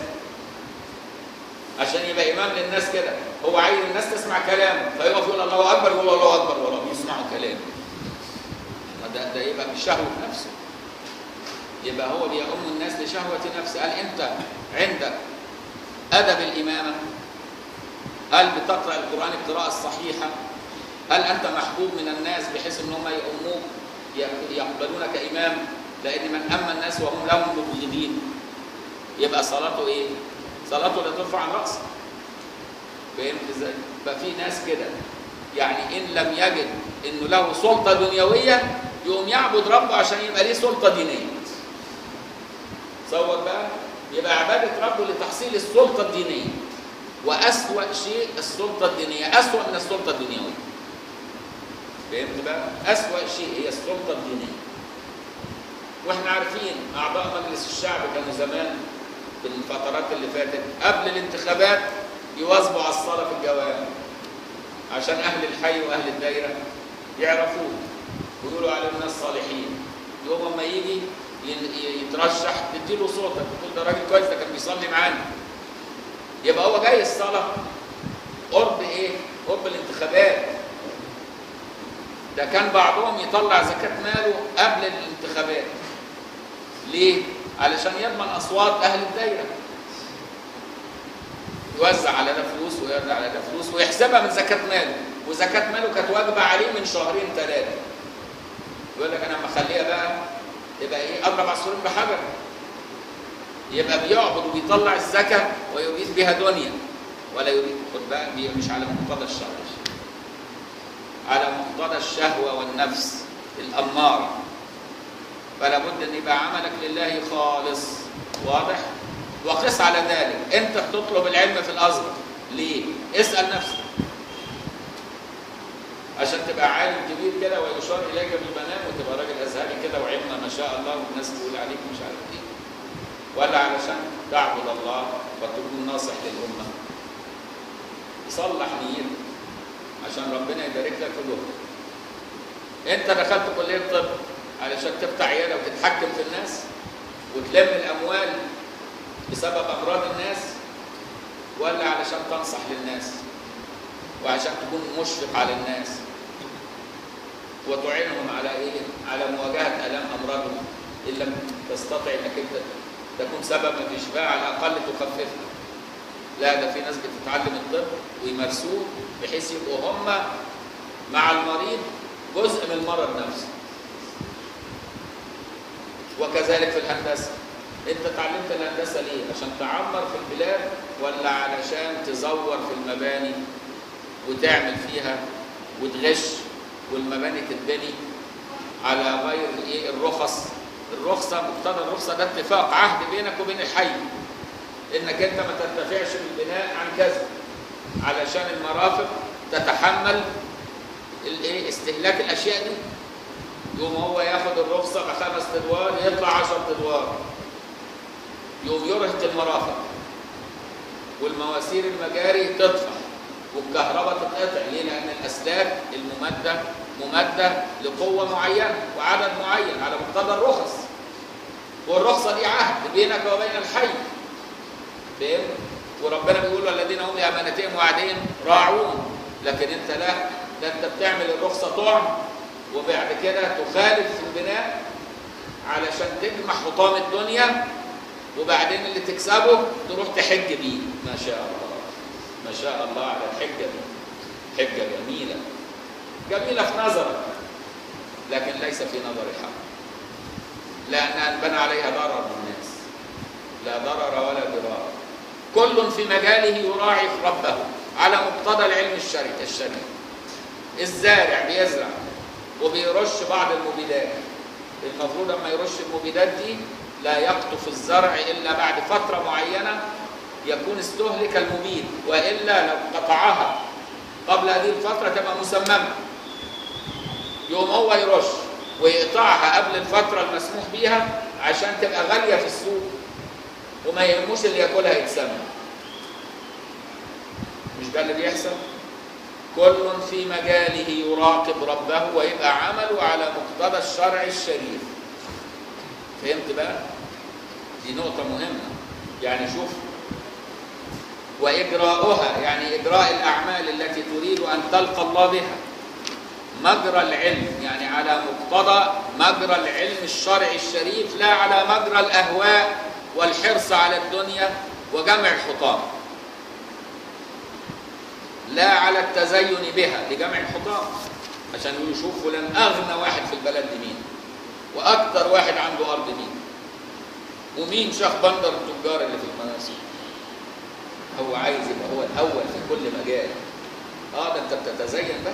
عشان يبقى إمام للناس كده هو عايز الناس تسمع كلامه فيقف يقول الله أكبر يقول الله أكبر وراهم يسمعوا كلامه ده ده يبقى بشهوة نفسه يبقى هو بيؤم الناس لشهوة نفسه هل أنت عندك أدب الإمامة هل بتقرأ القرآن القراءة الصحيحة هل أنت محبوب من الناس بحيث أن هم يؤموك يقبلونك إمام لأن من أما الناس وهم لهم مبغضين يبقى صلاته إيه؟ صلاته لا ترفع عن رأسه فهمت ازاي؟ ففي ناس كده يعني إن لم يجد إنه له سلطة دنيوية يقوم يعبد ربه عشان يبقى ليه سلطة دينية تصور بقى يبقى عبادة ربه لتحصيل السلطة الدينية وأسوأ شيء السلطة الدينية أسوأ من السلطة الدنيوية فهمت بقى؟ أسوأ شيء هي السلطة الدينية واحنا عارفين أعضاء مجلس الشعب كانوا زمان في الفترات اللي فاتت قبل الانتخابات يواظبوا على الصلاة في الجوامع عشان أهل الحي وأهل الدايرة يعرفوه ويقولوا عليه الناس صالحين يوم ما يجي يترشح تديله صوتك تقول ده راجل كويس ده كان بيصلي معانا يبقى هو جاي الصلاة قرب ايه؟ قرب الانتخابات ده كان بعضهم يطلع زكاة ماله قبل الانتخابات ليه؟ علشان يضمن أصوات أهل الدايرة يوزع على ده فلوس ويرجع على ده فلوس ويحسبها من زكاة ماله وزكاة ماله كانت واجبة عليه من شهرين ثلاثة يقول لك أنا لما أخليها بقى يبقى إيه أضرب عصفورين بحجر يبقى بيعبد وبيطلع الزكاة ويريد بها دنيا ولا يريد خد بقى مش على مقتضى الشهوة على مقتضى الشهوة والنفس الأمارة فلا بد أن يبقى عملك لله خالص واضح وقس على ذلك أنت بتطلب العلم في الأزهر ليه؟ اسأل نفسك عشان تبقى عالم كبير كده ويشار إليك بالمنام وتبقى راجل أزهري كده وعلمنا ما شاء الله والناس تقول عليك مش عارف إيه ولا علشان تعبد الله وتكون ناصح للأمة صلح نيتك عشان ربنا يبارك لك في دورك انت دخلت كليه طب علشان تفتح عياده وتتحكم في الناس وتلم الاموال بسبب امراض الناس ولا علشان تنصح للناس وعشان تكون مشفق على الناس وتعينهم على ايه على مواجهه الام امراضهم ان لم تستطع انك انت تكون سببا في شفاء على الاقل تخففها لا ده في ناس بتتعلم الطب ويمارسوه بحيث يبقوا هم مع المريض جزء من المرض نفسه وكذلك في الهندسه انت اتعلمت الهندسه ليه عشان تعمر في البلاد ولا علشان تزور في المباني وتعمل فيها وتغش والمباني تتبني على غير ايه الرخص الرخصه مقتضى الرخصه ده اتفاق عهد بينك وبين الحي انك انت ما ترتفعش بالبناء عن كذا علشان المرافق تتحمل الايه استهلاك الاشياء دي يقوم هو ياخد الرخصه بخمس ادوار يطلع 10 ادوار يقوم يرهق المرافق والمواسير المجاري تطفح والكهرباء تتقطع ليه؟ لان الاسلاك الممده ممده لقوه معينه وعدد معين على مقتضى الرخص والرخصه دي عهد بينك وبين الحي فاهم؟ وربنا بيقول الذين هم لامانتهم وعدهم راعون لكن انت لا ده انت بتعمل الرخصه طعم وبعد كده تخالف في البناء علشان تجمع حطام الدنيا وبعدين اللي تكسبه تروح تحج بيه ما شاء الله ما شاء الله على الحجه دي حجه جميله جميله في نظرك لكن ليس في نظر الحق لأنها انبنى عليها ضرر بالناس لا ضرر ولا ضرار كل في مجاله يراعي ربه على مقتضى العلم الشرعي الشرعي الزارع بيزرع وبيرش بعض المبيدات المفروض لما يرش المبيدات دي لا يقطف الزرع الا بعد فتره معينه يكون استهلك المبيد والا لو قطعها قبل هذه الفتره تبقى مسممه يقوم هو يرش ويقطعها قبل الفتره المسموح بيها عشان تبقى غاليه في السوق وما يهموش اللي ياكلها يتسمم مش ده اللي بيحصل كل في مجاله يراقب ربه ويبقى عمله على مقتضى الشرع الشريف فهمت بقى دي نقطة مهمة يعني شوف وإجراؤها يعني إجراء الأعمال التي تريد أن تلقى الله بها مجرى العلم يعني على مقتضى مجرى العلم الشرعي الشريف لا على مجرى الأهواء والحرص على الدنيا وجمع الحطام لا على التزين بها لجمع الحطام عشان يشوف فلان اغنى واحد في البلد دي مين واكتر واحد عنده ارض مين ومين شيخ بندر التجار اللي في المناصب هو عايز يبقى هو الاول في كل مجال اه ده انت بتتزين بقى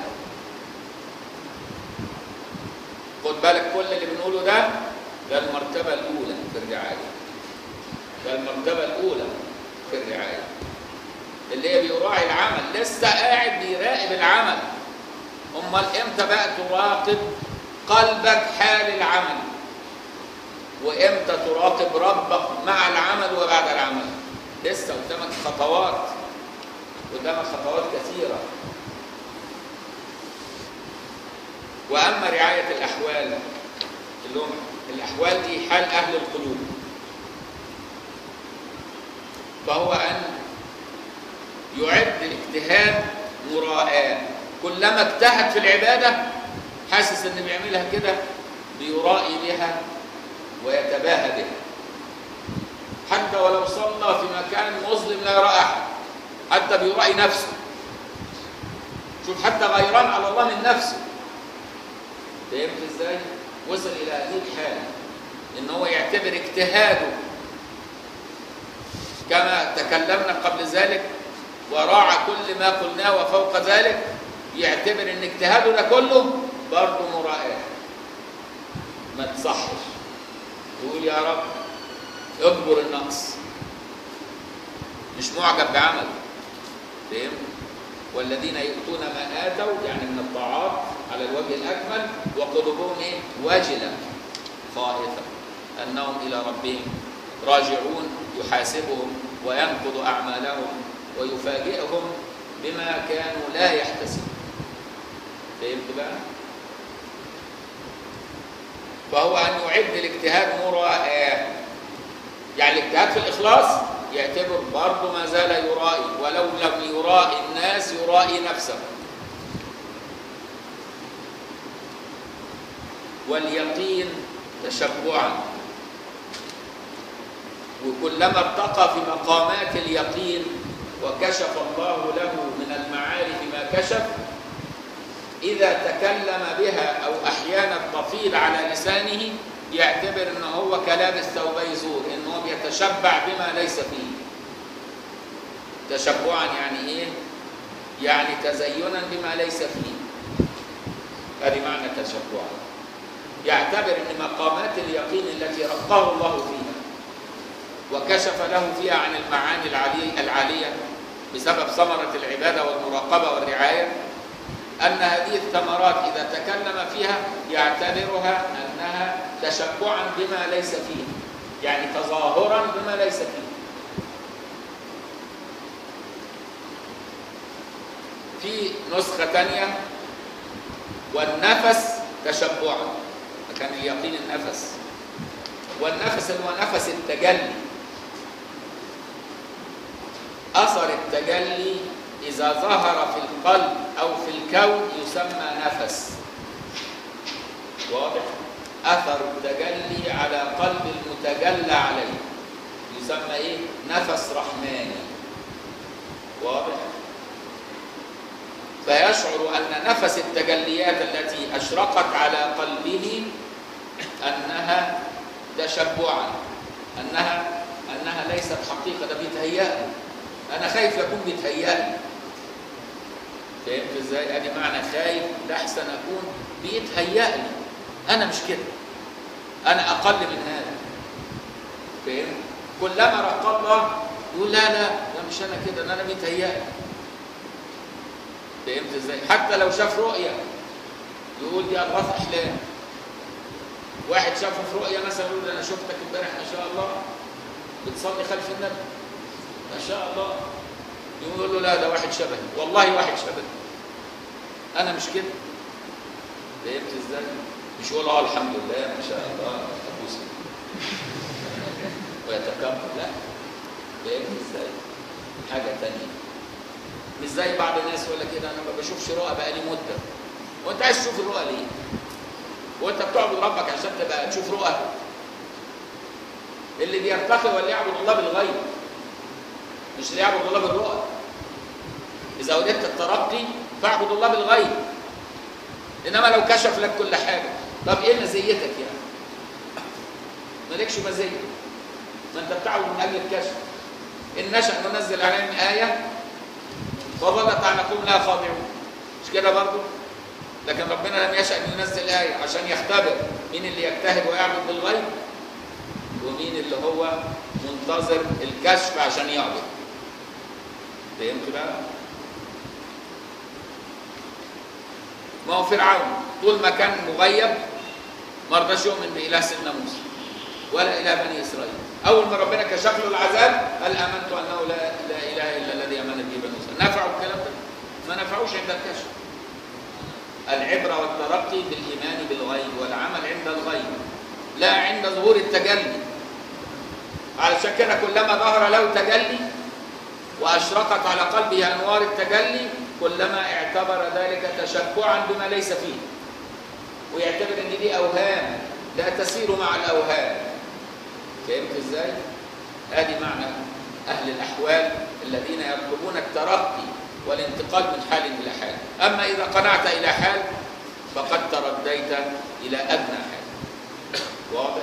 خد بالك كل اللي بنقوله ده ده المرتبه الاولى في الرعايه ده المرتبه الاولى في الرعايه اللي هي بيراعي العمل لسه قاعد بيراقب العمل امال امتى بقى تراقب قلبك حال العمل وامتى تراقب ربك مع العمل وبعد العمل لسه قدامك خطوات قدامك خطوات كثيره واما رعايه الاحوال اللي هم الاحوال دي حال اهل القلوب فهو ان يعد الاجتهاد مراءة كلما اجتهد في العبادة حاسس ان بيعملها كده بيرائي بها ويتباهى بها حتى ولو صلى في مكان مظلم لا يرى احد حتى بيرائي نفسه شوف حتى غيران على الله من نفسه فهمت ازاي وصل الى هذه الحاله ان هو يعتبر اجتهاده كما تكلمنا قبل ذلك وراعى كل ما قلناه وفوق ذلك يعتبر ان اجتهاده ده كله برضه مراءة ما تصحش يقول يا رب اجبر النقص مش معجب بعمله فهمت والذين يؤتون ما اتوا يعني من الطاعات على الوجه الاكمل وقلوبهم ايه وجله خائفه انهم الى ربهم راجعون يحاسبهم وينقض اعمالهم ويفاجئهم بما كانوا لا يحتسبون فهمت بقى فهو ان يعد الاجتهاد مراءة يعني الاجتهاد في الاخلاص يعتبر برضه ما زال يرائي ولو لم يرائي الناس يرائي نفسه واليقين تشبعا وكلما ارتقى في مقامات اليقين وكشف الله له من المعارف ما كشف إذا تكلم بها أو أحيانا تفيض على لسانه يعتبر ان هو كلابس ثوبي زور ان هو بيتشبع بما ليس فيه تشبعا يعني ايه يعني تزينا بما ليس فيه هذه معنى تشبعا يعتبر ان مقامات اليقين التي رقاه الله فيها وكشف له فيها عن المعاني العالية, العالية بسبب ثمرة العبادة والمراقبة والرعاية أن هذه الثمرات إذا تكلم فيها يعتبرها أنها تشبعا بما ليس فيه يعني تظاهرا بما ليس فيه في نسخة تانية والنفس تشبعا كان اليقين النفس والنفس هو نفس التجلي أثر التجلي إذا ظهر في القلب أو في الكون يسمى نفس واضح؟ أثر التجلي على قلب المتجلى عليه يسمى إيه؟ نفس رحماني واضح؟ فيشعر أن نفس التجليات التي أشرقت على قلبه أنها تشبعا أنها أنها ليست حقيقة ده بيتهيألي أنا خايف يكون بيتهيألي فهمت ازاي؟ ادي معنى خايف لحسن اكون بيتهيألي انا مش كده انا اقل من هذا فهمت؟ كلما رقى الله يقول لا لا ده مش انا كده ده انا بيتهيألي فهمت ازاي؟ حتى لو شاف رؤية يقول دي اضغاث احلام واحد شافه في رؤية مثلا يقول ده انا شفتك امبارح ما شاء الله بتصلي خلف النبي ما شاء الله يقول له لا ده واحد شبهي والله واحد شبهي انا مش كده فهمت ازاي مش يقول اه الحمد لله ما شاء الله ابوس ويتكبر لا فهمت ازاي حاجه تانية مش زي بعض الناس يقول لك كده انا ما بشوفش رؤى بقالي مده وانت عايز تشوف الرؤى ليه وانت بتعبد ربك عشان تبقى تشوف رؤى اللي بيرتقي واللي يعبد الله بالغيب مش اللي يعبد الله بالرؤى اذا وجدت الترقي فاعبد الله بالغيب انما لو كشف لك كل حاجه طب ايه مزيتك يعني مالكش مزيه ما انت بتعبد من اجل الكشف ان نشا ننزل عليهم ايه فظلت اعناقهم لها خاضعون مش كده برضه لكن ربنا لم يشأ ان ينزل ايه عشان يختبر مين اللي يجتهد ويعبد بالغيب ومين اللي هو منتظر الكشف عشان يعبد فهمت بقى ما هو فرعون طول ما كان مغيب ما رضاش يؤمن بإله سيدنا موسى ولا إله بني إسرائيل أول ما ربنا كشف له العذاب قال آمنت أنه لا, لا إله إلا الذي آمنت به بني إسرائيل نفعوا الكلام ده ما نفعوش عند الكشف العبرة والترقي بالإيمان بالغيب والعمل عند الغيب لا عند ظهور التجلي علشان كده كلما ظهر له تجلي وأشرقت على قلبه أنوار التجلي كلما اعتبر ذلك تشبعا بما ليس فيه ويعتبر ان دي اوهام لا تسير مع الاوهام فهمت ازاي ادي معنى اهل الاحوال الذين يطلبون الترقي والانتقال من حال الى حال اما اذا قنعت الى حال فقد ترديت الى ادنى حال واضح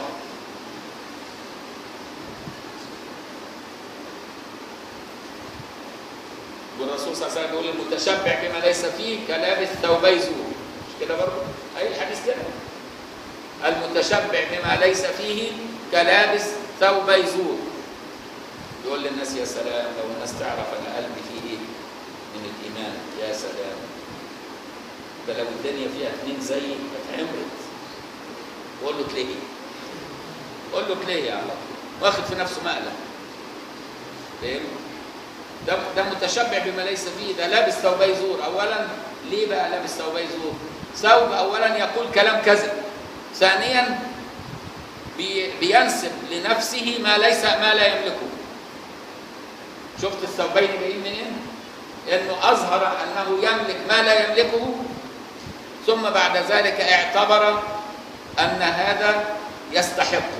والرسول صلى الله عليه وسلم يقول المتشبع بما ليس فيه كلابس ثوبي زور مش كده برضه؟ اي الحديث كده المتشبع بما ليس فيه كلابس ثوبي زور يقول للناس يا سلام لو الناس تعرف انا قلبي فيه ايه من الايمان يا سلام ده لو الدنيا فيها اثنين زيي اتعمرت قول له تلهي قول له تلهي على طول واخد في نفسه مقلب فاهم؟ ده ده متشبع بما ليس فيه ده لابس ثوبي زور اولا ليه بقى لابس ثوبي زور ثوب اولا يقول كلام كذب ثانيا بي بينسب لنفسه ما ليس ما لا يملكه شفت الثوبين جايين منين انه اظهر انه يملك ما لا يملكه ثم بعد ذلك اعتبر ان هذا يستحقه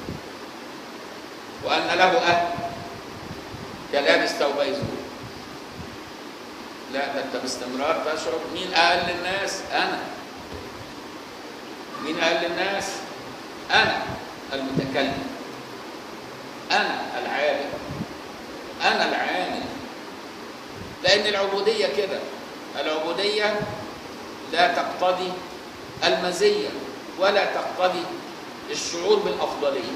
وان له اهل كلابس ثوبي زور لا ده انت باستمرار تشعر مين اقل الناس انا مين اقل الناس انا المتكلم انا العالم انا العامل لان العبوديه كده العبوديه لا تقتضي المزيه ولا تقتضي الشعور بالافضليه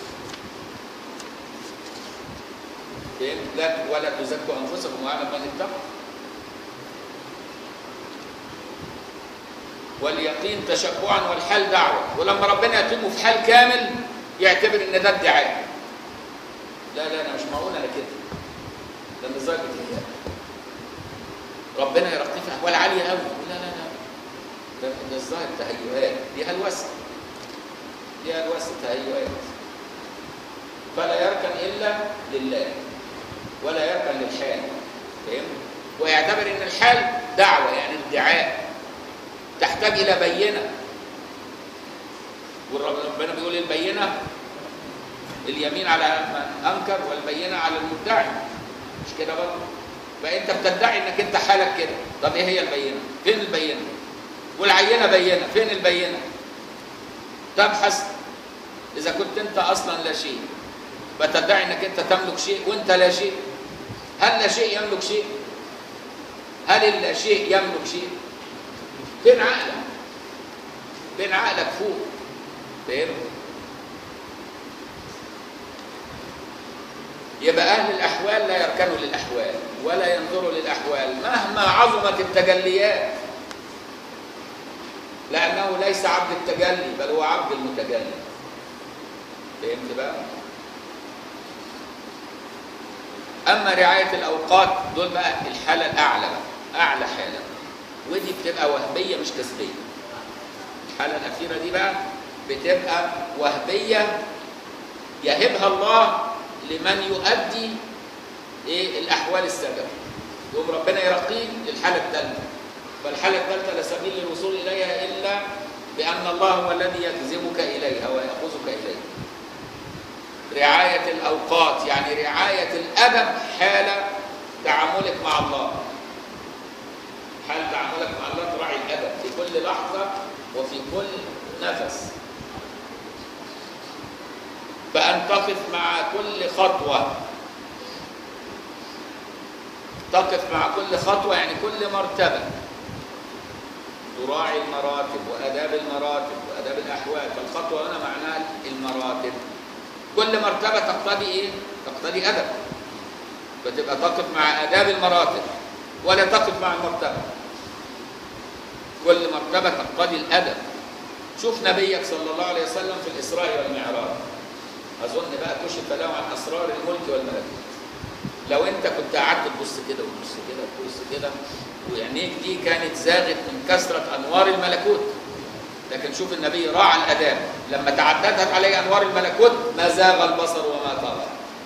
لا ولا تزكوا انفسكم واعلم من اتقى واليقين تشبعا والحال دعوه ولما ربنا يتمه في حال كامل يعتبر ان ده ادعاء لا لا انا مش معقول انا كده ده النظام بتاعي ربنا يرقيه في احوال عاليه قوي لا لا لا ده ده الظاهر تهيؤات دي هلوسه دي هلوسه تهيؤات فلا يركن الا لله ولا يركن للحال فاهم ويعتبر ان الحال دعوه يعني ادعاء تحتاج الى بينه وربنا بيقول البينه اليمين على من انكر والبينه على المدعي مش كده برضه فانت بتدعي انك انت حالك كده طب ايه هي البينه فين البينه والعينه بينه فين البينه تبحث اذا كنت انت اصلا لا شيء فتدعي انك انت تملك شيء وانت لا شيء هل لا شيء يملك شيء هل اللا شيء يملك شيء فين عقلك فين عقلك فوق فاهم يبقى اهل الاحوال لا يركنوا للاحوال ولا ينظروا للاحوال مهما عظمت التجليات لانه ليس عبد التجلي بل هو عبد المتجلي فهمت بقى اما رعايه الاوقات دول بقى الحاله الاعلى بقى اعلى حاله ودي بتبقى وهبيه مش كسبيه الحاله الاخيره دي بقى بتبقى وهبيه يهبها الله لمن يؤدي ايه الاحوال السبب يقوم ربنا يرقيه للحاله الثالثه فالحاله الثالثه لا سبيل للوصول اليها الا بان الله هو الذي يجذبك اليها وياخذك اليها رعايه الاوقات يعني رعايه الادب حال تعاملك مع الله حال تعاملك مع الله تراعي الادب في كل لحظه وفي كل نفس فأن تقف مع كل خطوة تقف مع كل خطوة يعني كل مرتبة تراعي المراتب وآداب المراتب وآداب الأحوال فالخطوة هنا معناها المراتب كل مرتبة تقتضي إيه؟ تقتضي أدب فتبقى تقف مع آداب المراتب ولا تقف مع المرتبة كل مرتبة تقتضي الأدب شوف نبيك صلى الله عليه وسلم في الإسراء والمعراج اظن بقى كشف له عن اسرار الملك والملكوت لو انت كنت قعدت تبص كده وتبص كده وتبص كده وعينيك دي كانت زاغت من كثره انوار الملكوت لكن شوف النبي راعى الاداب لما تعددت عليه انوار الملكوت ما زاغ البصر وما طغى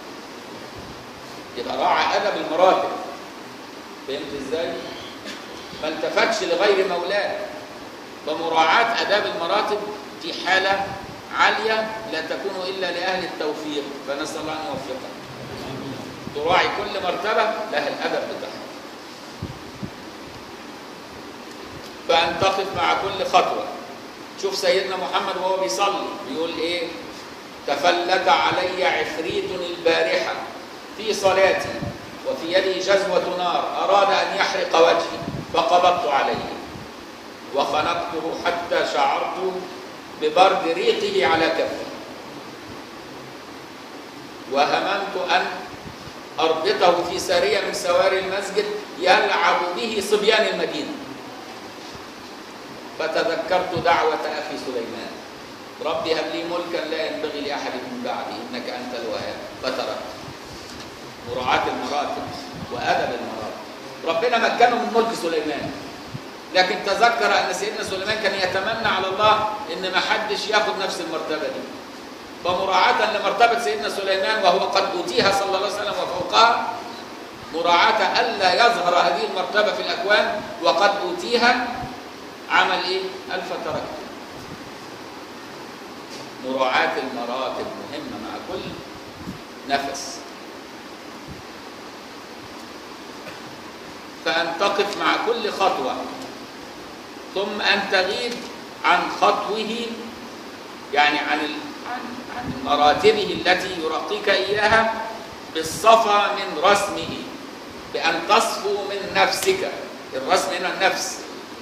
يبقى راعى ادب المراتب فهمت ازاي ما التفتش لغير مولاه فمراعاه اداب المراتب دي حاله عالية لا تكون إلا لأهل التوفيق فنسأل الله أن يوفقنا تراعي كل مرتبة لها الأدب بتاعها فأن تقف مع كل خطوة شوف سيدنا محمد وهو بيصلي بيقول إيه تفلت علي عفريت البارحة في صلاتي وفي يدي جزوة نار أراد أن يحرق وجهي فقبضت عليه وخنقته حتى شعرت ببرد ريقه على كفه وهممت أن أربطه في سارية من سواري المسجد يلعب به صبيان المدينة فتذكرت دعوة أخي سليمان ربي هب لي ملكا لا ينبغي لأحد من بعدي إنك أنت الوهاب فتركت مراعاة المراتب وأدب المراتب ربنا مكنه من ملك سليمان لكن تذكر ان سيدنا سليمان كان يتمنى على الله ان ما حدش ياخد نفس المرتبه دي فمراعاة لمرتبة سيدنا سليمان وهو قد أوتيها صلى الله عليه وسلم وفوقها مراعاة ألا يظهر هذه المرتبة في الأكوان وقد أوتيها عمل إيه؟ ألف تركت مراعاة المراتب مهمة مع كل نفس فأن تقف مع كل خطوة ثم أن تغيب عن خطوه يعني عن عن عن مراتبه التي يرقيك إياها بالصفا من رسمه بأن تصفو من نفسك الرسم هنا النفس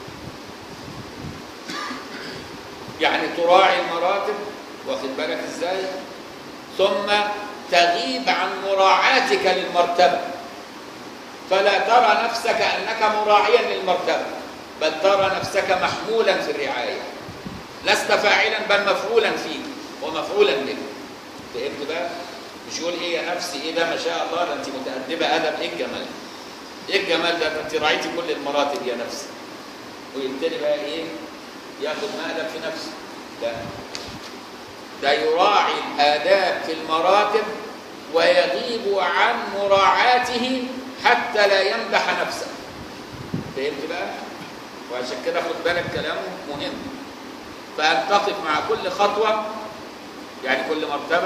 يعني تراعي المراتب واخد بالك ازاي ثم تغيب عن مراعاتك للمرتبه فلا ترى نفسك انك مراعيا للمرتبه بل ترى نفسك محمولا في الرعايه لست فاعلا بل مفعولا فيك ومفعولا بك فهمت بقى مش يقول ايه يا نفسي ايه ده ما شاء الله ده انت متادبه ادب ايه الجمال ايه الجمال ده انت راعيتي كل المراتب يا نفسي ويبتدي بقى ايه ياخد مقلب في نفسه لا ده يراعي الآداب في المراتب ويغيب عن مراعاته حتى لا يمدح نفسه فهمت بقى؟ وعشان كده خد بالك كلامه مهم فأن تقف مع كل خطوة يعني كل مرتبة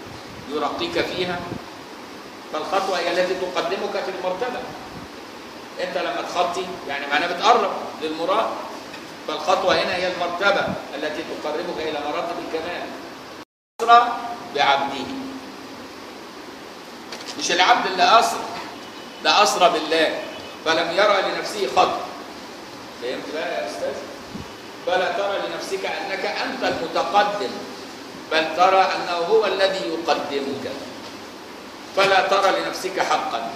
يرقيك فيها فالخطوة هي التي تقدمك في المرتبة انت لما تخطي يعني معناها بتقرب للمراد فالخطوه هنا هي المرتبه التي تقربك الى مراتب الكمال اسرى بعبده مش العبد اللي اسرى ده اسرى بالله فلم يرى لنفسه خطأ فهمت بقى يا استاذ فلا ترى لنفسك انك انت المتقدم بل ترى انه هو الذي يقدمك فلا ترى لنفسك حقا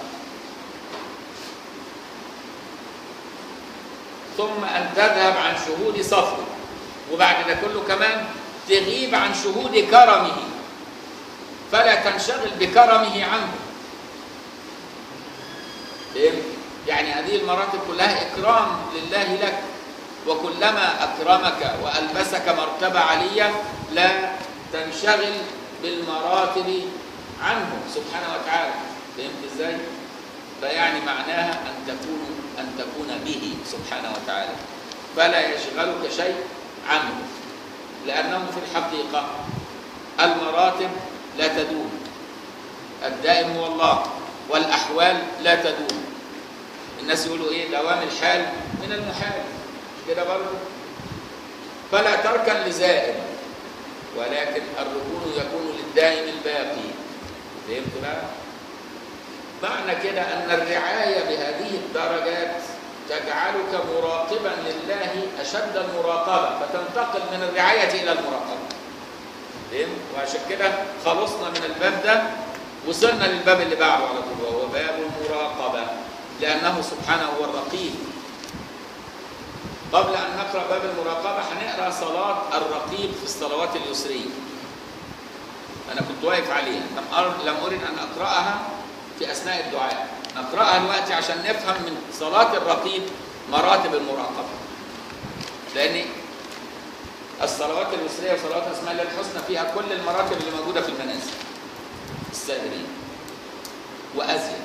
ثم ان تذهب عن شهود صفوه وبعد ده كله كمان تغيب عن شهود كرمه فلا تنشغل بكرمه عنه فهمت؟ يعني هذه المراتب كلها إكرام لله لك وكلما أكرمك وألبسك مرتبة عالية لا تنشغل بالمراتب عنه سبحانه وتعالى فهمت ازاي؟ فيعني معناها أن تكون أن تكون به سبحانه وتعالى فلا يشغلك شيء عنه لأنه في الحقيقة المراتب لا تدوم الدائم هو الله والأحوال لا تدوم الناس يقولوا ايه دوام الحال من المحال كده برضه فلا تركن لزائد ولكن الركون يكون للدائم الباقي فهمت بقى معنى كده ان الرعايه بهذه الدرجات تجعلك مراقبا لله اشد المراقبه فتنتقل من الرعايه الى المراقبه فهمت وعشان كده خلصنا من الباب ده وصلنا للباب اللي بعده على طول وهو باب المراقبه لأنه سبحانه هو الرقيب قبل أن نقرأ باب المراقبة هنقرأ صلاة الرقيب في الصلوات اليسرية أنا كنت واقف عليها لم أرد أن أقرأها في أثناء الدعاء نقرأها دلوقتي عشان نفهم من صلاة الرقيب مراتب المراقبة لأن الصلوات اليسرية وصلوات أسماء الله الحسنى فيها كل المراتب اللي موجودة في المنازل السائرين وأزيد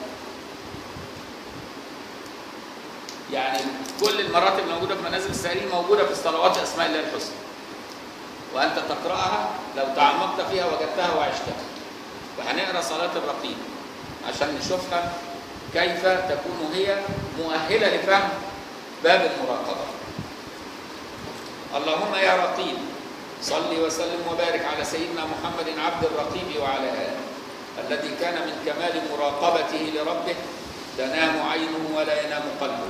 يعني كل المراتب الموجودة في منازل السائرين موجودة في الصلوات أسماء الله الحسنى وأنت تقرأها لو تعمقت فيها وجدتها وعشتها وهنقرأ صلاة الرقيب عشان نشوفها كيف تكون هي مؤهلة لفهم باب المراقبة اللهم يا رقيب صل وسلم وبارك على سيدنا محمد عبد الرقيب وعلى آله الذي كان من كمال مراقبته لربه تنام عينه ولا ينام قلبه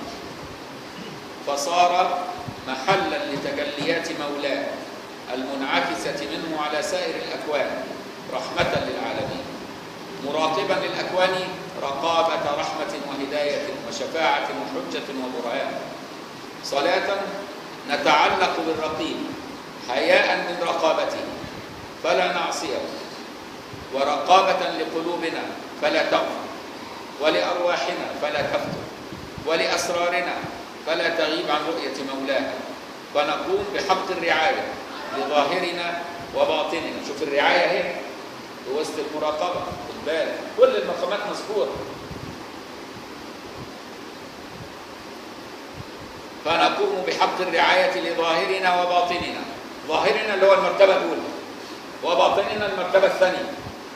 فصار محلا لتجليات مولاه المنعكسة منه على سائر الأكوان رحمة للعالمين مراقبا للأكوان رقابة رحمة وهداية وشفاعة وحجة وبرهان صلاة نتعلق بالرقيب حياء من رقابته فلا نعصيه ورقابة لقلوبنا فلا تغفر ولأرواحنا فلا تفتر ولأسرارنا فلا تغيب عن رؤية مولاها فنقوم بحق الرعاية لظاهرنا وباطننا شوف الرعاية اهي في وسط المراقبة خد بالك كل المقامات مذكورة فنقوم بحق الرعاية لظاهرنا وباطننا ظاهرنا اللي هو المرتبة الأولى وباطننا المرتبة الثانية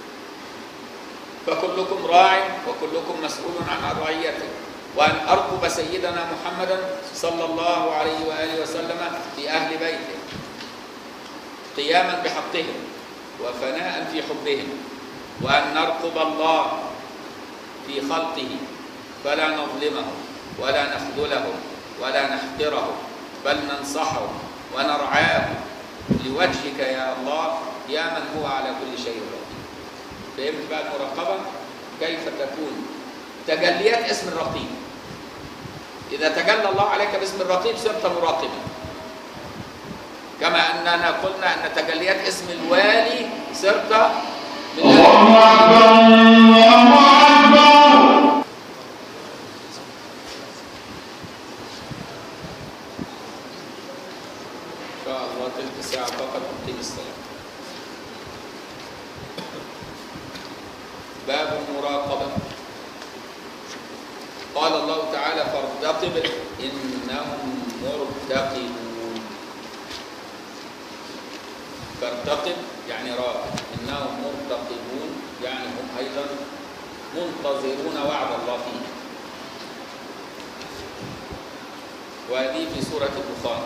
فكلكم راع وكلكم مسؤول عن رعيته وأن أرقب سيدنا محمدا صلى الله عليه وآله وسلم في أهل بيته قياما بحقهم وفناء في حبهم وأن نرقب الله في خلقه فلا نظلمهم ولا نخذلهم ولا نحقرهم بل ننصحهم ونرعاهم لوجهك يا الله يا من هو على كل شيء رقيب فهمت بقى المراقبة كيف تكون تجليات اسم الرقيب إذا تجلى الله عليك باسم الرقيب صرت مراقبا كما أننا قلنا أن تجليات اسم الوالي صرت من الله أكبر الله أكبر إن شاء الله تلك ساعة فقط تقيم الصلاة باب المراقبة قال الله تعالى فارتقب إنهم مرتقبون فارتقب يعني راقب إنهم مرتقبون يعني هم أيضا منتظرون وعد الله فيه وهذه في سورة الدخان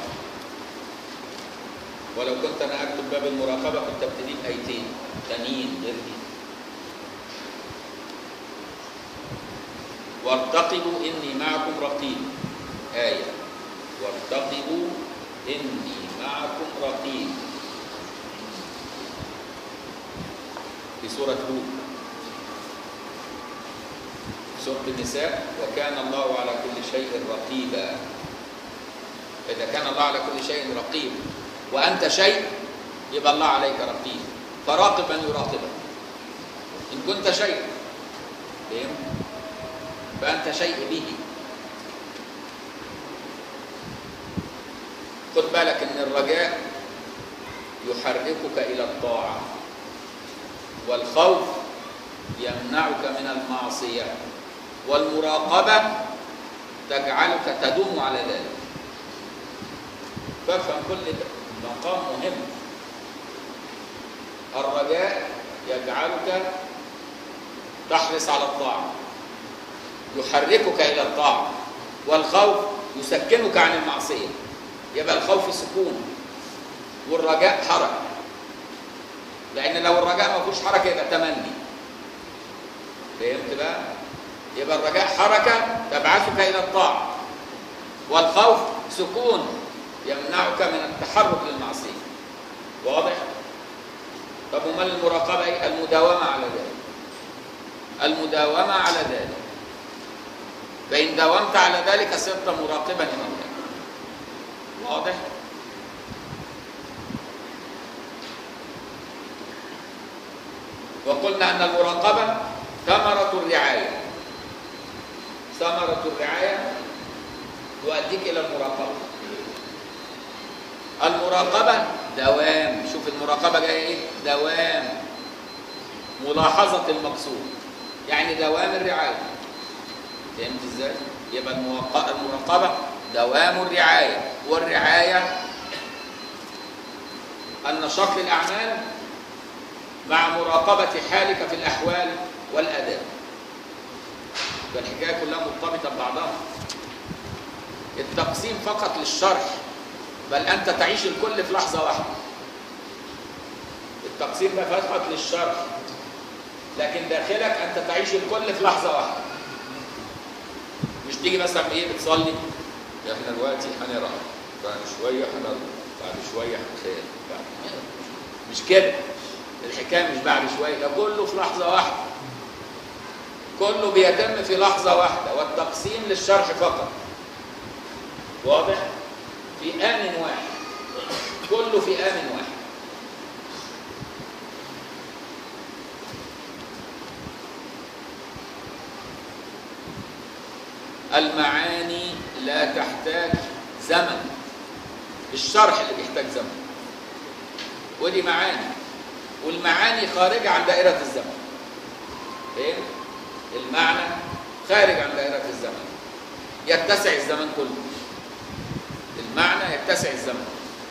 ولو كنت أنا أكتب باب المراقبة كنت أبتدي بآيتين تانيين غير دي وارتقبوا إني معكم رقيب آية وارتقبوا إني معكم رقيب في سورة هود سورة النساء وكان الله على كل شيء رقيبا إذا كان الله على كل شيء رقيب وأنت شيء يبقى الله عليك رقيب فراقب من يراقبك إن كنت شيء فهم؟ فأنت شيء به خد بالك إن الرجاء يحركك إلى الطاعة والخوف يمنعك من المعصية والمراقبة تجعلك تدوم على ذلك فافهم كل ده مقام مهم الرجاء يجعلك تحرص على الطاعة يحركك إلى الطاعة والخوف يسكنك عن المعصية يبقى الخوف سكون والرجاء حركة لأن لو الرجاء ما فيهوش حركة يبقى تمني فهمت بقى؟ يبقى الرجاء حركة تبعثك إلى الطاعة والخوف سكون يمنعك من التحرك للمعصية واضح؟ طب وما المراقبة إيه؟ المداومة على ذلك المداومة على ذلك فإن داومت على ذلك صرت مراقبا لمولاك واضح؟ وقلنا أن المراقبة ثمرة الرعاية ثمرة الرعاية تؤديك إلى المراقبة المراقبة دوام شوف المراقبة جاية إيه؟ دوام ملاحظة المقصود يعني دوام الرعاية فهمت إزاي؟ يبقى المواق- المراقبة دوام الرعاية والرعاية النشاط للأعمال مع مراقبة حالك في الأحوال والأداء فالحكاية كلها مرتبطة ببعضها التقسيم فقط للشرح بل أنت تعيش الكل في لحظة واحدة التقسيم ده فقط للشرح لكن داخلك أنت تعيش الكل في لحظة واحدة مش تيجي مثلا إيه بتصلي احنا دلوقتي هنقرا بعد شوية هنقرا بعد شوية هنخيل بعد مش كده الحكايه مش بعد شويه ده كله في لحظه واحده كله بيتم في لحظه واحده والتقسيم للشرح فقط واضح في ان واحد كله في ان واحد المعاني لا تحتاج زمن الشرح اللي بيحتاج زمن ودي معاني والمعاني خارجة عن دائرة الزمن فاهم؟ المعنى خارج عن دائرة الزمن يتسع الزمن كله المعنى يتسع الزمن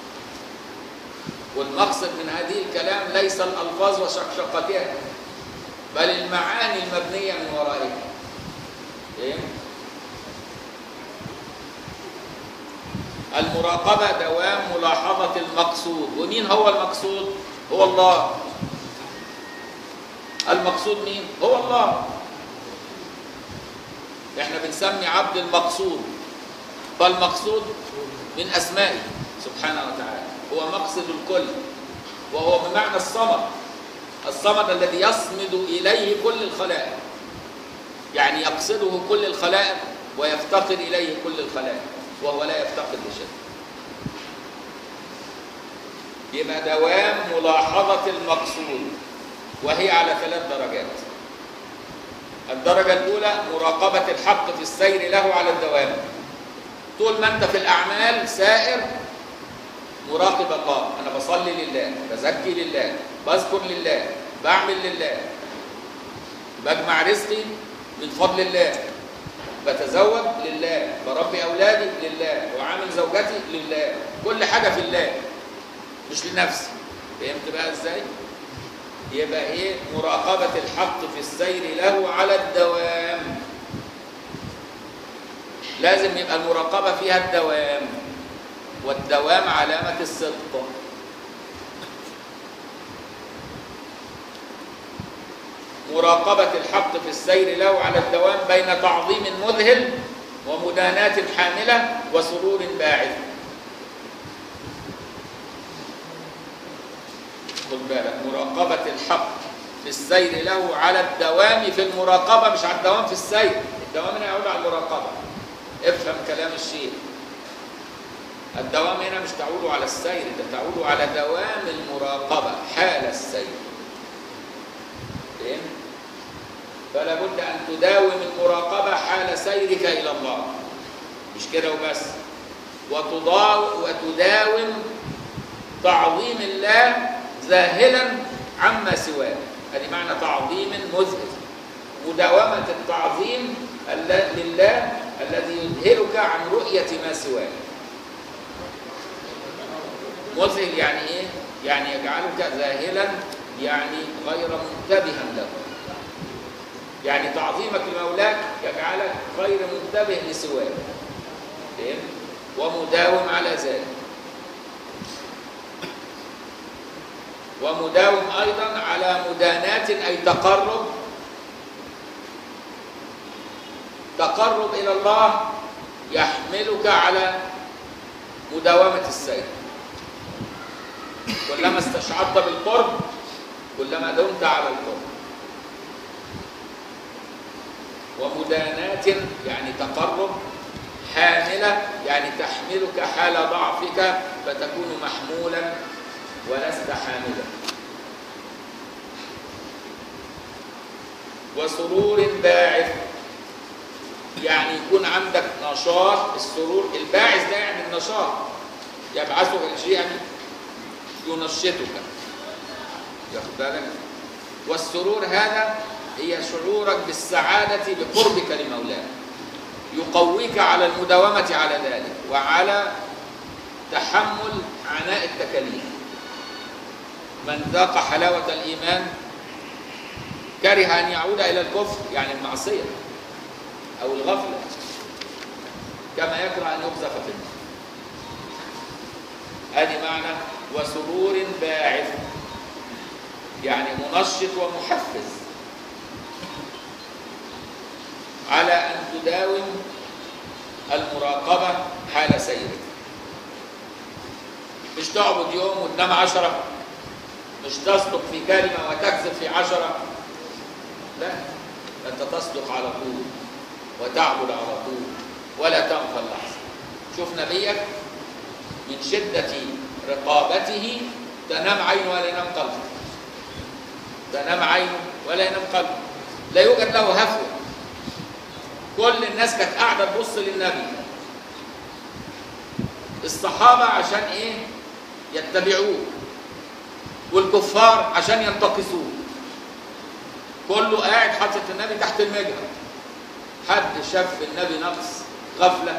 والمقصد من هذه الكلام ليس الألفاظ وشقشقتها بل المعاني المبنية من ورائها فاهم؟ المراقبة دوام ملاحظة المقصود ومين هو المقصود؟ هو الله المقصود مين؟ هو الله احنا بنسمي عبد المقصود فالمقصود من أسمائه سبحانه وتعالى هو مقصد الكل وهو بمعنى الصمد الصمد الذي يصمد إليه كل الخلائق يعني يقصده كل الخلائق ويفتقر إليه كل الخلائق وهو لا يفتقر لشيء يبقى دوام ملاحظة المقصود وهي على ثلاث درجات الدرجة الأولى مراقبة الحق في السير له على الدوام طول ما أنت في الأعمال سائر مراقب الله أنا بصلي لله بزكي لله بذكر لله بعمل لله بجمع رزقي من فضل الله بتزوج لله بربي أولادي لله وعامل زوجتي لله كل حاجة في الله مش لنفسي فهمت بقى ازاي يبقى ايه مراقبة الحق في السير له على الدوام لازم يبقى المراقبة فيها الدوام والدوام علامة الصدق مراقبة الحق في السير له على الدوام بين تعظيم مذهل ومداناة حاملة وسرور باعث خد بالك مراقبة الحق في السير له على الدوام في المراقبة مش على الدوام في السير الدوام هنا يعود على المراقبة افهم كلام الشيخ الدوام هنا مش تعود على السير ده تعود على دوام المراقبة حال السير فهمت؟ فلا بد أن تداوم المراقبة حال سيرك إلى الله مش كده وبس وتضاو وتداوم تعظيم الله ذاهلا عما سواه هذه معنى تعظيم مذهل مداومة التعظيم الل- لله الذي يذهلك عن رؤية ما سواه مذهل يعني ايه؟ يعني يجعلك ذاهلا يعني غير منتبها له يعني تعظيمك لمولاك يجعلك غير منتبه لسواه فهمت؟ ومداوم على ذلك ومداوم ايضا على مدانات اي تقرب تقرب الى الله يحملك على مداومه السير كلما استشعرت بالقرب كلما دمت على القرب ومدانات يعني تقرب حاملة يعني تحملك حال ضعفك فتكون محمولا ولست حاملا وسرور باعث يعني يكون عندك نشاط السرور الباعث ده يعني النشاط يبعثك شيئا ينشطك ياخد بالك والسرور هذا هي شعورك بالسعادة بقربك لمولاك يقويك على المداومة على ذلك وعلى تحمل عناء التكاليف من ذاق حلاوة الإيمان كره أن يعود إلى الكفر يعني المعصية أو الغفلة كما يكره أن يقذف في النار هذه معنى وسرور باعث يعني منشط ومحفز على أن تداوم المراقبة حال سيرك مش تعبد يوم وتنام عشرة مش تصدق في كلمة وتكذب في عشرة لا أنت تصدق على طول وتعبد على طول ولا تغفل لحظة شوف نبيك من شدة رقابته تنام عينه ولا ينام قلبه تنام عينه ولا ينام قلبه لا يوجد له هفوة كل الناس كانت قاعدة تبص للنبي الصحابة عشان ايه يتبعوه والكفار عشان ينتقصوه كله قاعد حاطط النبي تحت المجهر حد شاف النبي نقص غفلة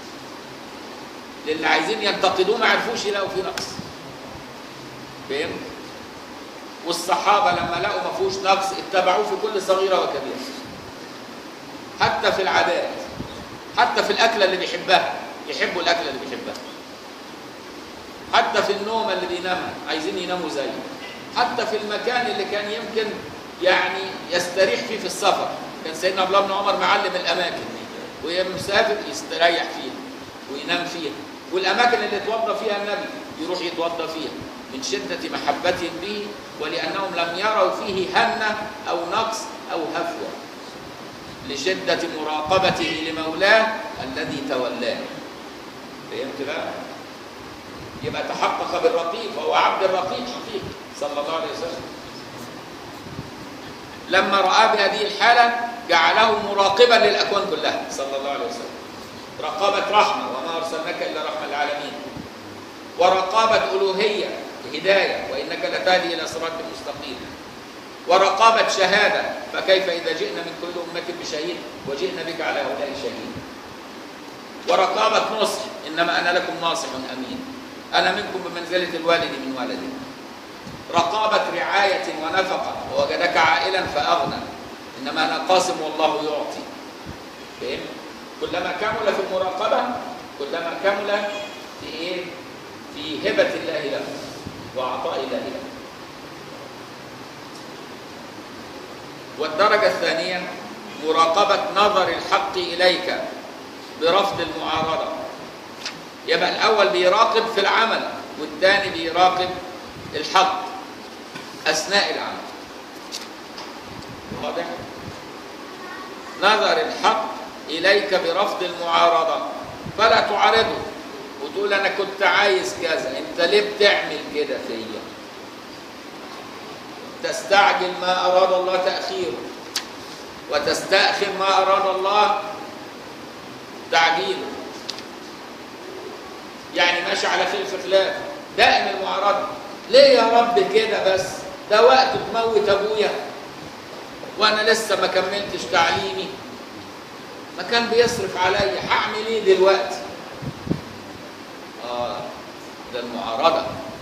للي عايزين ينتقدوه ما عرفوش يلاقوا فيه نقص فهمت والصحابة لما لقوا ما فيهوش نقص اتبعوه في كل صغيرة وكبيرة حتى في العادات حتى في الأكلة اللي بيحبها يحبوا الأكلة اللي بيحبها حتى في النوم اللي بينامها عايزين يناموا زيه حتى في المكان اللي كان يمكن يعني يستريح فيه في السفر كان سيدنا عبد الله بن عمر معلم الأماكن دي ويسافر يستريح فيها وينام فيها والأماكن اللي اتوضى فيها النبي يروح يتوضى فيها من شدة محبتهم به ولأنهم لم يروا فيه هنة أو نقص أو هفوة لشدة مراقبته لمولاه الذي تولاه فهمت بقى؟ يبقى تحقق بالرقيق فهو عبد الرقيق حقيقي صلى الله عليه وسلم لما رأى بهذه الحالة جعله مراقبا للأكوان كلها صلى الله عليه وسلم رقابة رحمة وما أرسلناك إلا رحمة للعالمين ورقابة ألوهية هداية وإنك لتهدي إلى صراط مستقيم ورقابة شهادة فكيف إذا جئنا من كل أمة بشهيد وجئنا بك على هؤلاء شهيد ورقابة نصح إنما أنا لكم ناصح أمين أنا منكم بمنزلة الوالد من ولده رقابة رعاية ونفقة ووجدك عائلا فأغنى إنما أنا قاسم والله يعطي فهم؟ كلما كمل في المراقبة كلما كمل في إيه؟ في هبة الله له وعطاء الله له والدرجة الثانية مراقبة نظر الحق إليك برفض المعارضة يبقى الأول بيراقب في العمل والثاني بيراقب الحق أثناء العمل واضح؟ نظر الحق إليك برفض المعارضة فلا تعارضه وتقول أنا كنت عايز كذا أنت ليه بتعمل كده فيا تستعجل ما أراد الله تأخيره وتستأخر ما أراد الله تعجيله يعني ماشي على خلف خلاف دائم المعارضة ليه يا رب كده بس ده وقت تموت أبويا وأنا لسه ما كملتش تعليمي ما كان بيصرف عليا هعمل ايه دلوقتي اه ده المعارضه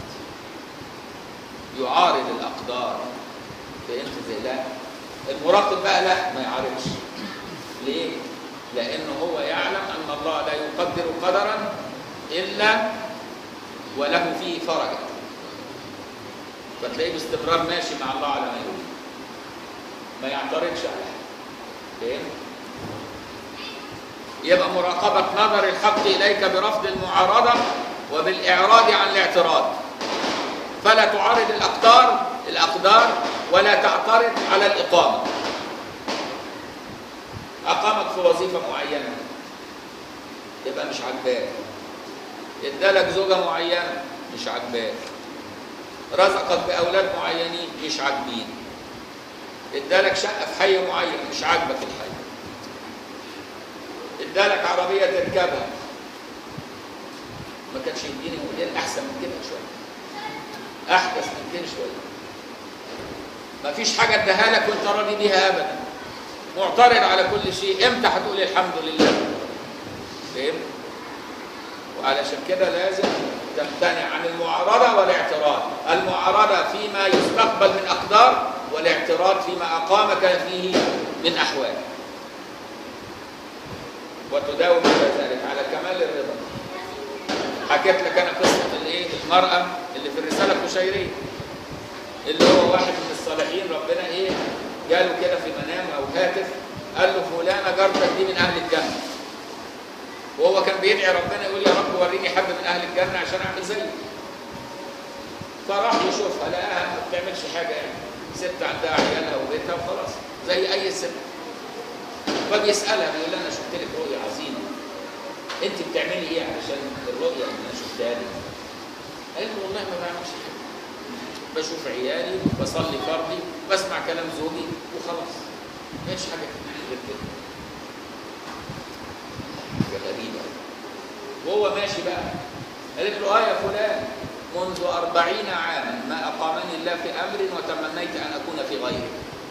يعارض الاقدار فهمت ازاي لا المراقب بقى لا ما يعارضش ليه لانه هو يعلم ان الله لا يقدر قدرا الا وله فيه فرجا فتلاقيه باستمرار ماشي مع الله على ما يريد ما يعترضش على حاجه فهمت يبقى مراقبة نظر الحق إليك برفض المعارضة وبالإعراض عن الاعتراض فلا تعارض الأقدار الأقدار ولا تعترض على الإقامة أقامك في وظيفة معينة يبقى مش عاجباك ادالك زوجة معينة مش عاجباك رزقك بأولاد معينين مش عاجبين ادالك شقة في حي معين مش عاجبك الحي ادالك عربيه تركبها ما كانش يديني موديل احسن من كده شويه احدث من كده شويه ما فيش حاجه اداها لك وانت راضي بيها ابدا معترض على كل شيء امتى هتقول الحمد لله فهمت وعلشان كده لازم تمتنع عن المعارضه والاعتراض المعارضه فيما يستقبل من اقدار والاعتراض فيما اقامك فيه من احوال وتداوم على ذلك على كمال الرضا حكيت لك انا قصه الايه المراه اللي في الرساله القشيريه اللي هو واحد من الصالحين ربنا ايه جاله كده في منام او هاتف قال له فلانه جارتك دي من اهل الجنه وهو كان بيدعي ربنا يقول يا رب وريني حد من اهل الجنه عشان اعمل زيه فراح يشوفها لقاها ما بتعملش حاجه يعني ست عندها عيالها وبيتها وخلاص زي اي ست فبيسالها بيقول لها انا شفت لك رؤيه عظيمه انت بتعملي ايه علشان الرؤيه اللي انا شفتها لك؟ قالت له والله ما بعملش حاجه بشوف عيالي بصلي فرضي بسمع كلام زوجي وخلاص مفيش حاجه غير كده حاجه غريبه وهو ماشي بقى قالت له اه يا فلان منذ أربعين عاما ما أقامني الله في أمر وتمنيت أن أكون في غيره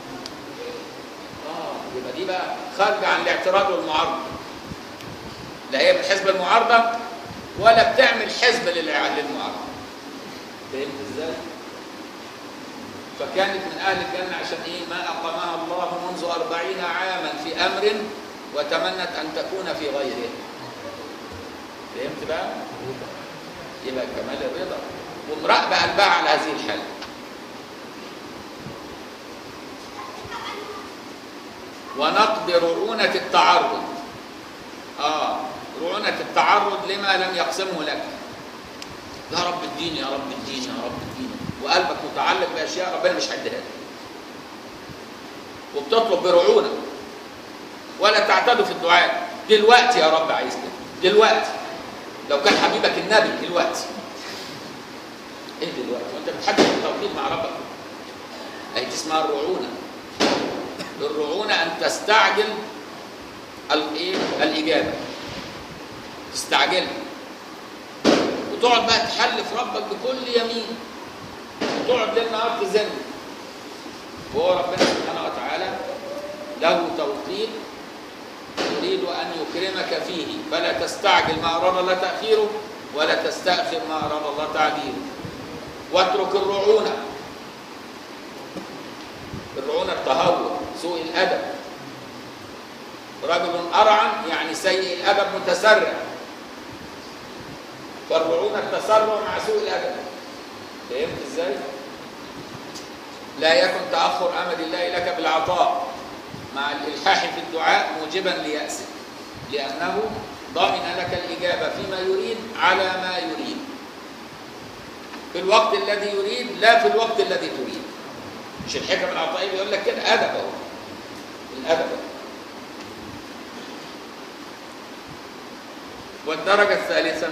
يبقى دي بقى خارجه عن الاعتراض والمعارضه لا هي من حزب المعارضه ولا بتعمل حزب للمعارضه فهمت ازاي؟ فكانت من اهل الجنه عشان ايه؟ ما اقامها الله منذ أربعين عاما في امر وتمنت ان تكون في غيره. فهمت بقى؟ يبقى كمال الرضا ومراقبه قلبها على هذه الحاله. ونقض رعونة التعرض آه رعونة التعرض لما لم يقسمه لك يا رب اديني يا رب اديني يا رب اديني وقلبك متعلق بأشياء ربنا مش هيديها لك وبتطلب برعونة ولا تعتدوا في الدعاء دلوقتي يا رب عايز كده دلوقتي لو كان حبيبك النبي دلوقتي ايه دلوقتي وانت بتحدد التوقيت مع ربك اهي اسمها الرعونه الرعونة أن تستعجل الإيه؟ الإجابة تستعجلها وتقعد بقى تحلف ربك بكل يمين وتقعد ليل نهار تزن وهو ربنا سبحانه وتعالى له توقيت يريد أن يكرمك فيه فلا تستعجل ما أراد الله تأخيره ولا تستأخر ما أراد الله تعجيله واترك الرعونة الرعونة التهور سوء الأدب رجل أرعن يعني سيء الأدب متسرع فالرعونة التسرع مع سوء الأدب فهمت إزاي؟ لا يكن تأخر أمد الله لك بالعطاء مع الإلحاح في الدعاء موجبا ليأسك لأنه ضامن لك الإجابة فيما يريد على ما يريد في الوقت الذي يريد لا في الوقت الذي تريد مش الحكم العطائي بيقول لك كده أدب أهو الأدب والدرجة الثالثة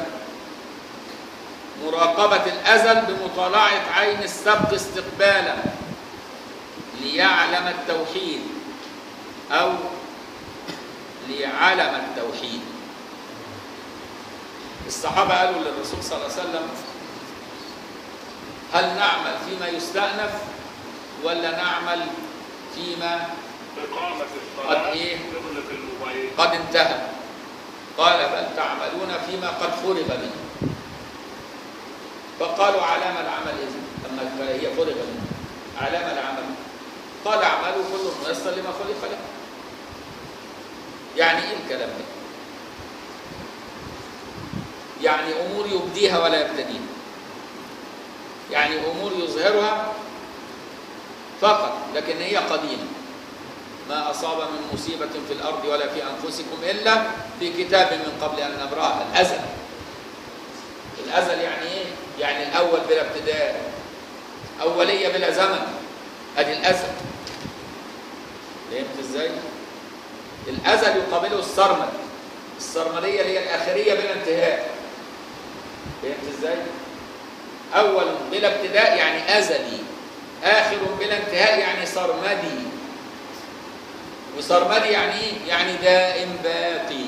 مراقبة الأزل بمطالعة عين السبق استقبالا ليعلم التوحيد أو ليعلم التوحيد الصحابة قالوا للرسول صلى الله عليه وسلم هل نعمل فيما يستأنف ولا نعمل فيما إقامة قد الصلاة إيه؟ تغلق الموبايل قد انتهى قال بل تعملون فيما قد فرغ منه فقالوا علام العمل إذن أما هي فرغ منه علام العمل قال اعملوا كل ميسر لما خلق له يعني ايه الكلام ده يعني امور يبديها ولا يبتديها يعني امور يظهرها فقط لكن هي قديمه ما اصاب من مصيبه في الارض ولا في انفسكم الا في كتاب من قبل ان نبراها الازل الازل يعني ايه يعني الاول بلا ابتداء اوليه بلا زمن ادي الازل فهمت ازاي الازل يقابله السرمد السرمديه اللي هي الاخريه بلا انتهاء فهمت ازاي اول بلا ابتداء يعني ازلي اخر بلا انتهاء يعني سرمدي وسرمدي يعني ايه يعني دائم باقي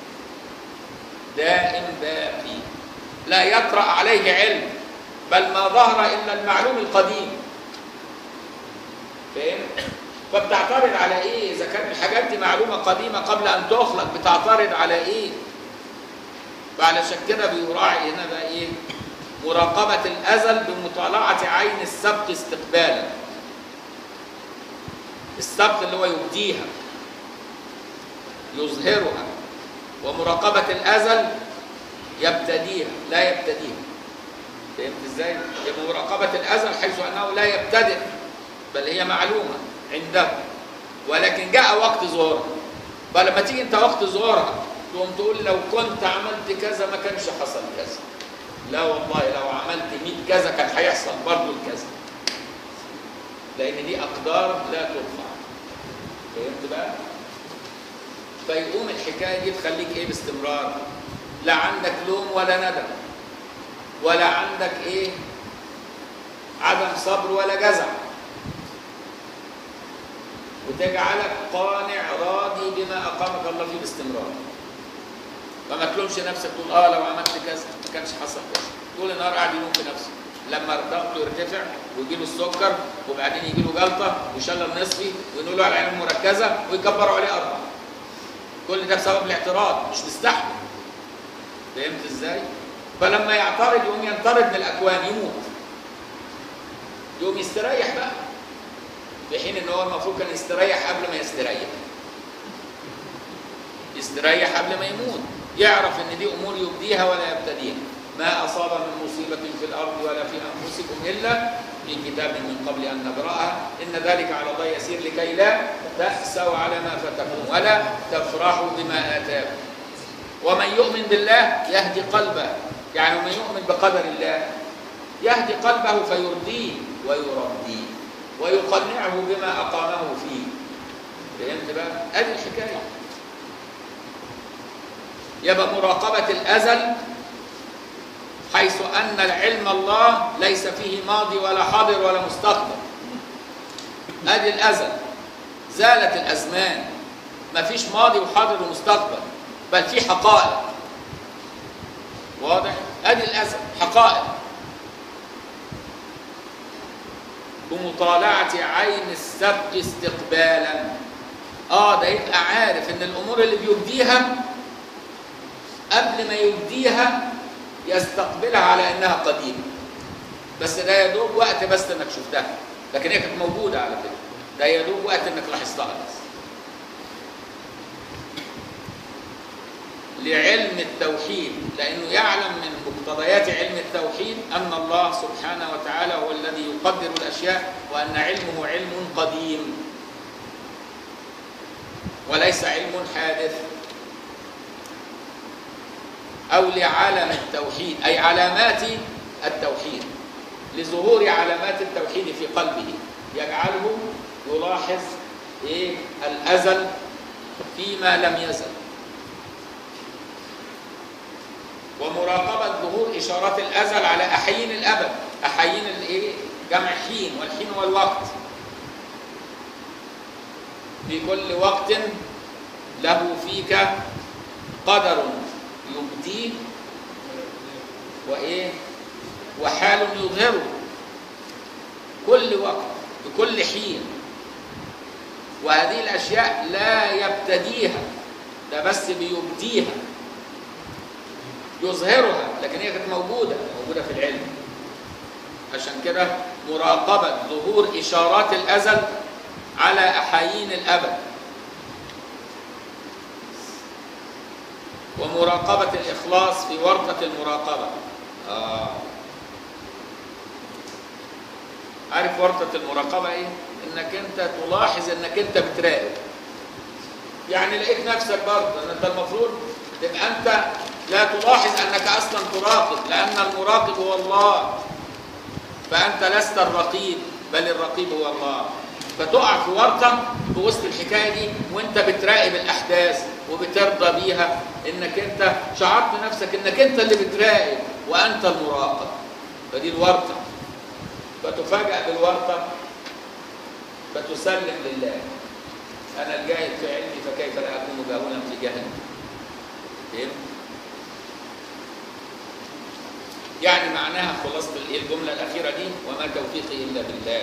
دائم باقي لا يطرا عليه علم بل ما ظهر الا المعلوم القديم فهمت فبتعترض على ايه اذا كانت الحاجات دي معلومه قديمه قبل ان تخلق بتعترض على ايه فعلشان كده بيراعي هنا بقى ايه مراقبه الازل بمطالعه عين السبق استقبالا السبق اللي هو يبديها يظهرها ومراقبه الازل يبتديها لا يبتديها فهمت ازاي يبقى مراقبه الازل حيث انه لا يبتدئ بل هي معلومه عنده ولكن جاء وقت ظهورها فلما تيجي انت وقت ظهورها تقوم تقول لو كنت عملت كذا ما كانش حصل كذا لا والله لو عملت 100 كذا كان هيحصل برضه الكذا لان دي اقدار لا ترفع فهمت بقى فيقوم الحكايه دي تخليك ايه باستمرار لا عندك لوم ولا ندم ولا عندك ايه عدم صبر ولا جزع وتجعلك قانع راضي بما اقامك الله فيه باستمرار فما تلومش نفسك تقول اه لو عملت كذا ما كانش حصل كذا طول النهار قاعد يلوم في نفسه لما ضغطه يرتفع ويجي له السكر وبعدين يجي له جلطه ويشلل نصفي وينقلوا له على العين المركزه ويكبروا عليه اربعه كل ده بسبب الاعتراض مش مستحمل فهمت ازاي؟ فلما يعترض يقوم ينطرد من الاكوان يموت يقوم يستريح بقى في حين ان هو المفروض كان يستريح قبل ما يستريح يستريح قبل ما يموت يعرف ان دي امور يبديها ولا يبتديها ما اصاب من مصيبه في الارض ولا في انفسكم الا في كتاب من قبل ان نبراها ان ذلك على الله يسير لكي لا تاسوا على ما فاتكم ولا تفرحوا بما اتاكم ومن يؤمن بالله يهدي قلبه يعني ومن يؤمن بقدر الله يهدي قلبه فيرضيه ويرضيه ويقنعه بما أقامه فيه فهمت بقى؟ أدي الحكاية يبقى مراقبة الأزل حيث أن العلم الله ليس فيه ماضي ولا حاضر ولا مستقبل أدي الأزل زالت الأزمان ما فيش ماضي وحاضر ومستقبل بل في حقائق واضح؟ أدي الأزل حقائق بمطالعة عين السبق استقبالا اه ده يبقى عارف ان الامور اللي بيبديها قبل ما يبديها يستقبلها على انها قديمه بس ده يا دوب وقت بس انك شفتها لكن هي كانت موجوده على فكره ده يا دوب وقت انك لاحظتها بس لعلم التوحيد لأنه يعلم من مقتضيات علم التوحيد أن الله سبحانه وتعالى هو الذي يقدر الأشياء وأن علمه علم قديم وليس علم حادث أو لعالم التوحيد أي علامات التوحيد لظهور علامات التوحيد في قلبه يجعله يلاحظ إيه الأزل فيما لم يزل ومراقبة ظهور إشارات الأزل على أحيين الأبد أحيين الإيه جمع حين والحين هو الوقت في كل وقت له فيك قدر يبديه وإيه وحال يظهره كل وقت بكل حين وهذه الأشياء لا يبتديها ده بس بيبديها يظهرها لكن هي كانت موجودة موجودة في العلم عشان كده مراقبة ظهور إشارات الأزل على أحايين الأبد ومراقبة الإخلاص في ورطة المراقبة آه. عارف ورطة المراقبة إيه؟ إنك أنت تلاحظ إنك أنت بتراقب يعني لقيت نفسك برضه إن أنت المفروض تبقى أنت لا تلاحظ أنك أصلا تراقب لأن المراقب هو الله فأنت لست الرقيب بل الرقيب هو الله فتقع في ورطة في وسط الحكاية دي وانت بتراقب الأحداث وبترضى بيها انك انت شعرت نفسك انك انت اللي بتراقب وانت المراقب فدي الورطة فتفاجأ بالورطة فتسلم لله أنا الجاهل في علمي فكيف لا أكون جاهلا في جهلي فهمت؟ يعني معناها خلاصة الايه الجملة الأخيرة دي وما توفيقي إلا بالله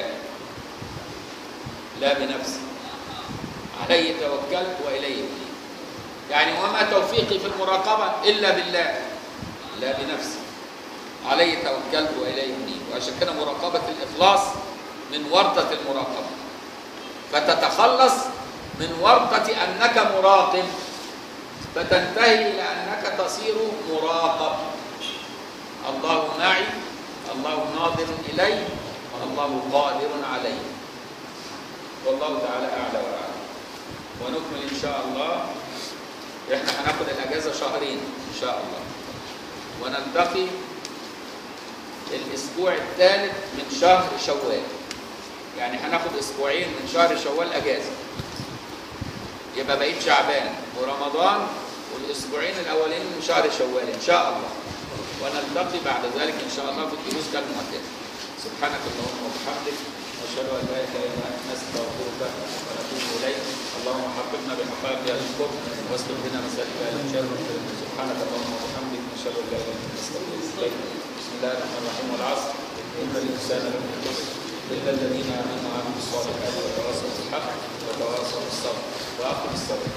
لا بنفسي عليه توكلت وإليه أنيب يعني وما توفيقي في المراقبة إلا بالله لا بنفسي عليه توكلت وإليه أنيب وعشان كده مراقبة الإخلاص من ورطة المراقبة فتتخلص من ورطة أنك مراقب فتنتهي إلى أنك تصير مراقب الله معي الله ناظر إلي الله قادر علي والله تعالى أعلى وأعلم ونكمل إن شاء الله إحنا هناخد الأجازة شهرين إن شاء الله ونلتقي الأسبوع الثالث من شهر شوال يعني هناخد أسبوعين من شهر شوال أجازة يبقى بقيت شعبان ورمضان والأسبوعين الأولين من شهر شوال إن شاء الله ونلتقي بعد ذلك إن شاء الله في الدروس كالمعتاد سبحانك اللهم وبحمدك أشهد أن لا إله إلا أنت نستغفرك ونتوب إليك اللهم حققنا بحقائق أهل الكفر واسلك بنا مسالك أهل الشر سبحانك اللهم وبحمدك نشهد أن لا إله إلا أنت نستغفرك بسم الله الرحمن الرحيم والعصر إن الإنسان لفي خسر إلا الذين آمنوا وعملوا الصالحات وتواصوا بالحق وتواصوا بالصبر وأقم الصلاة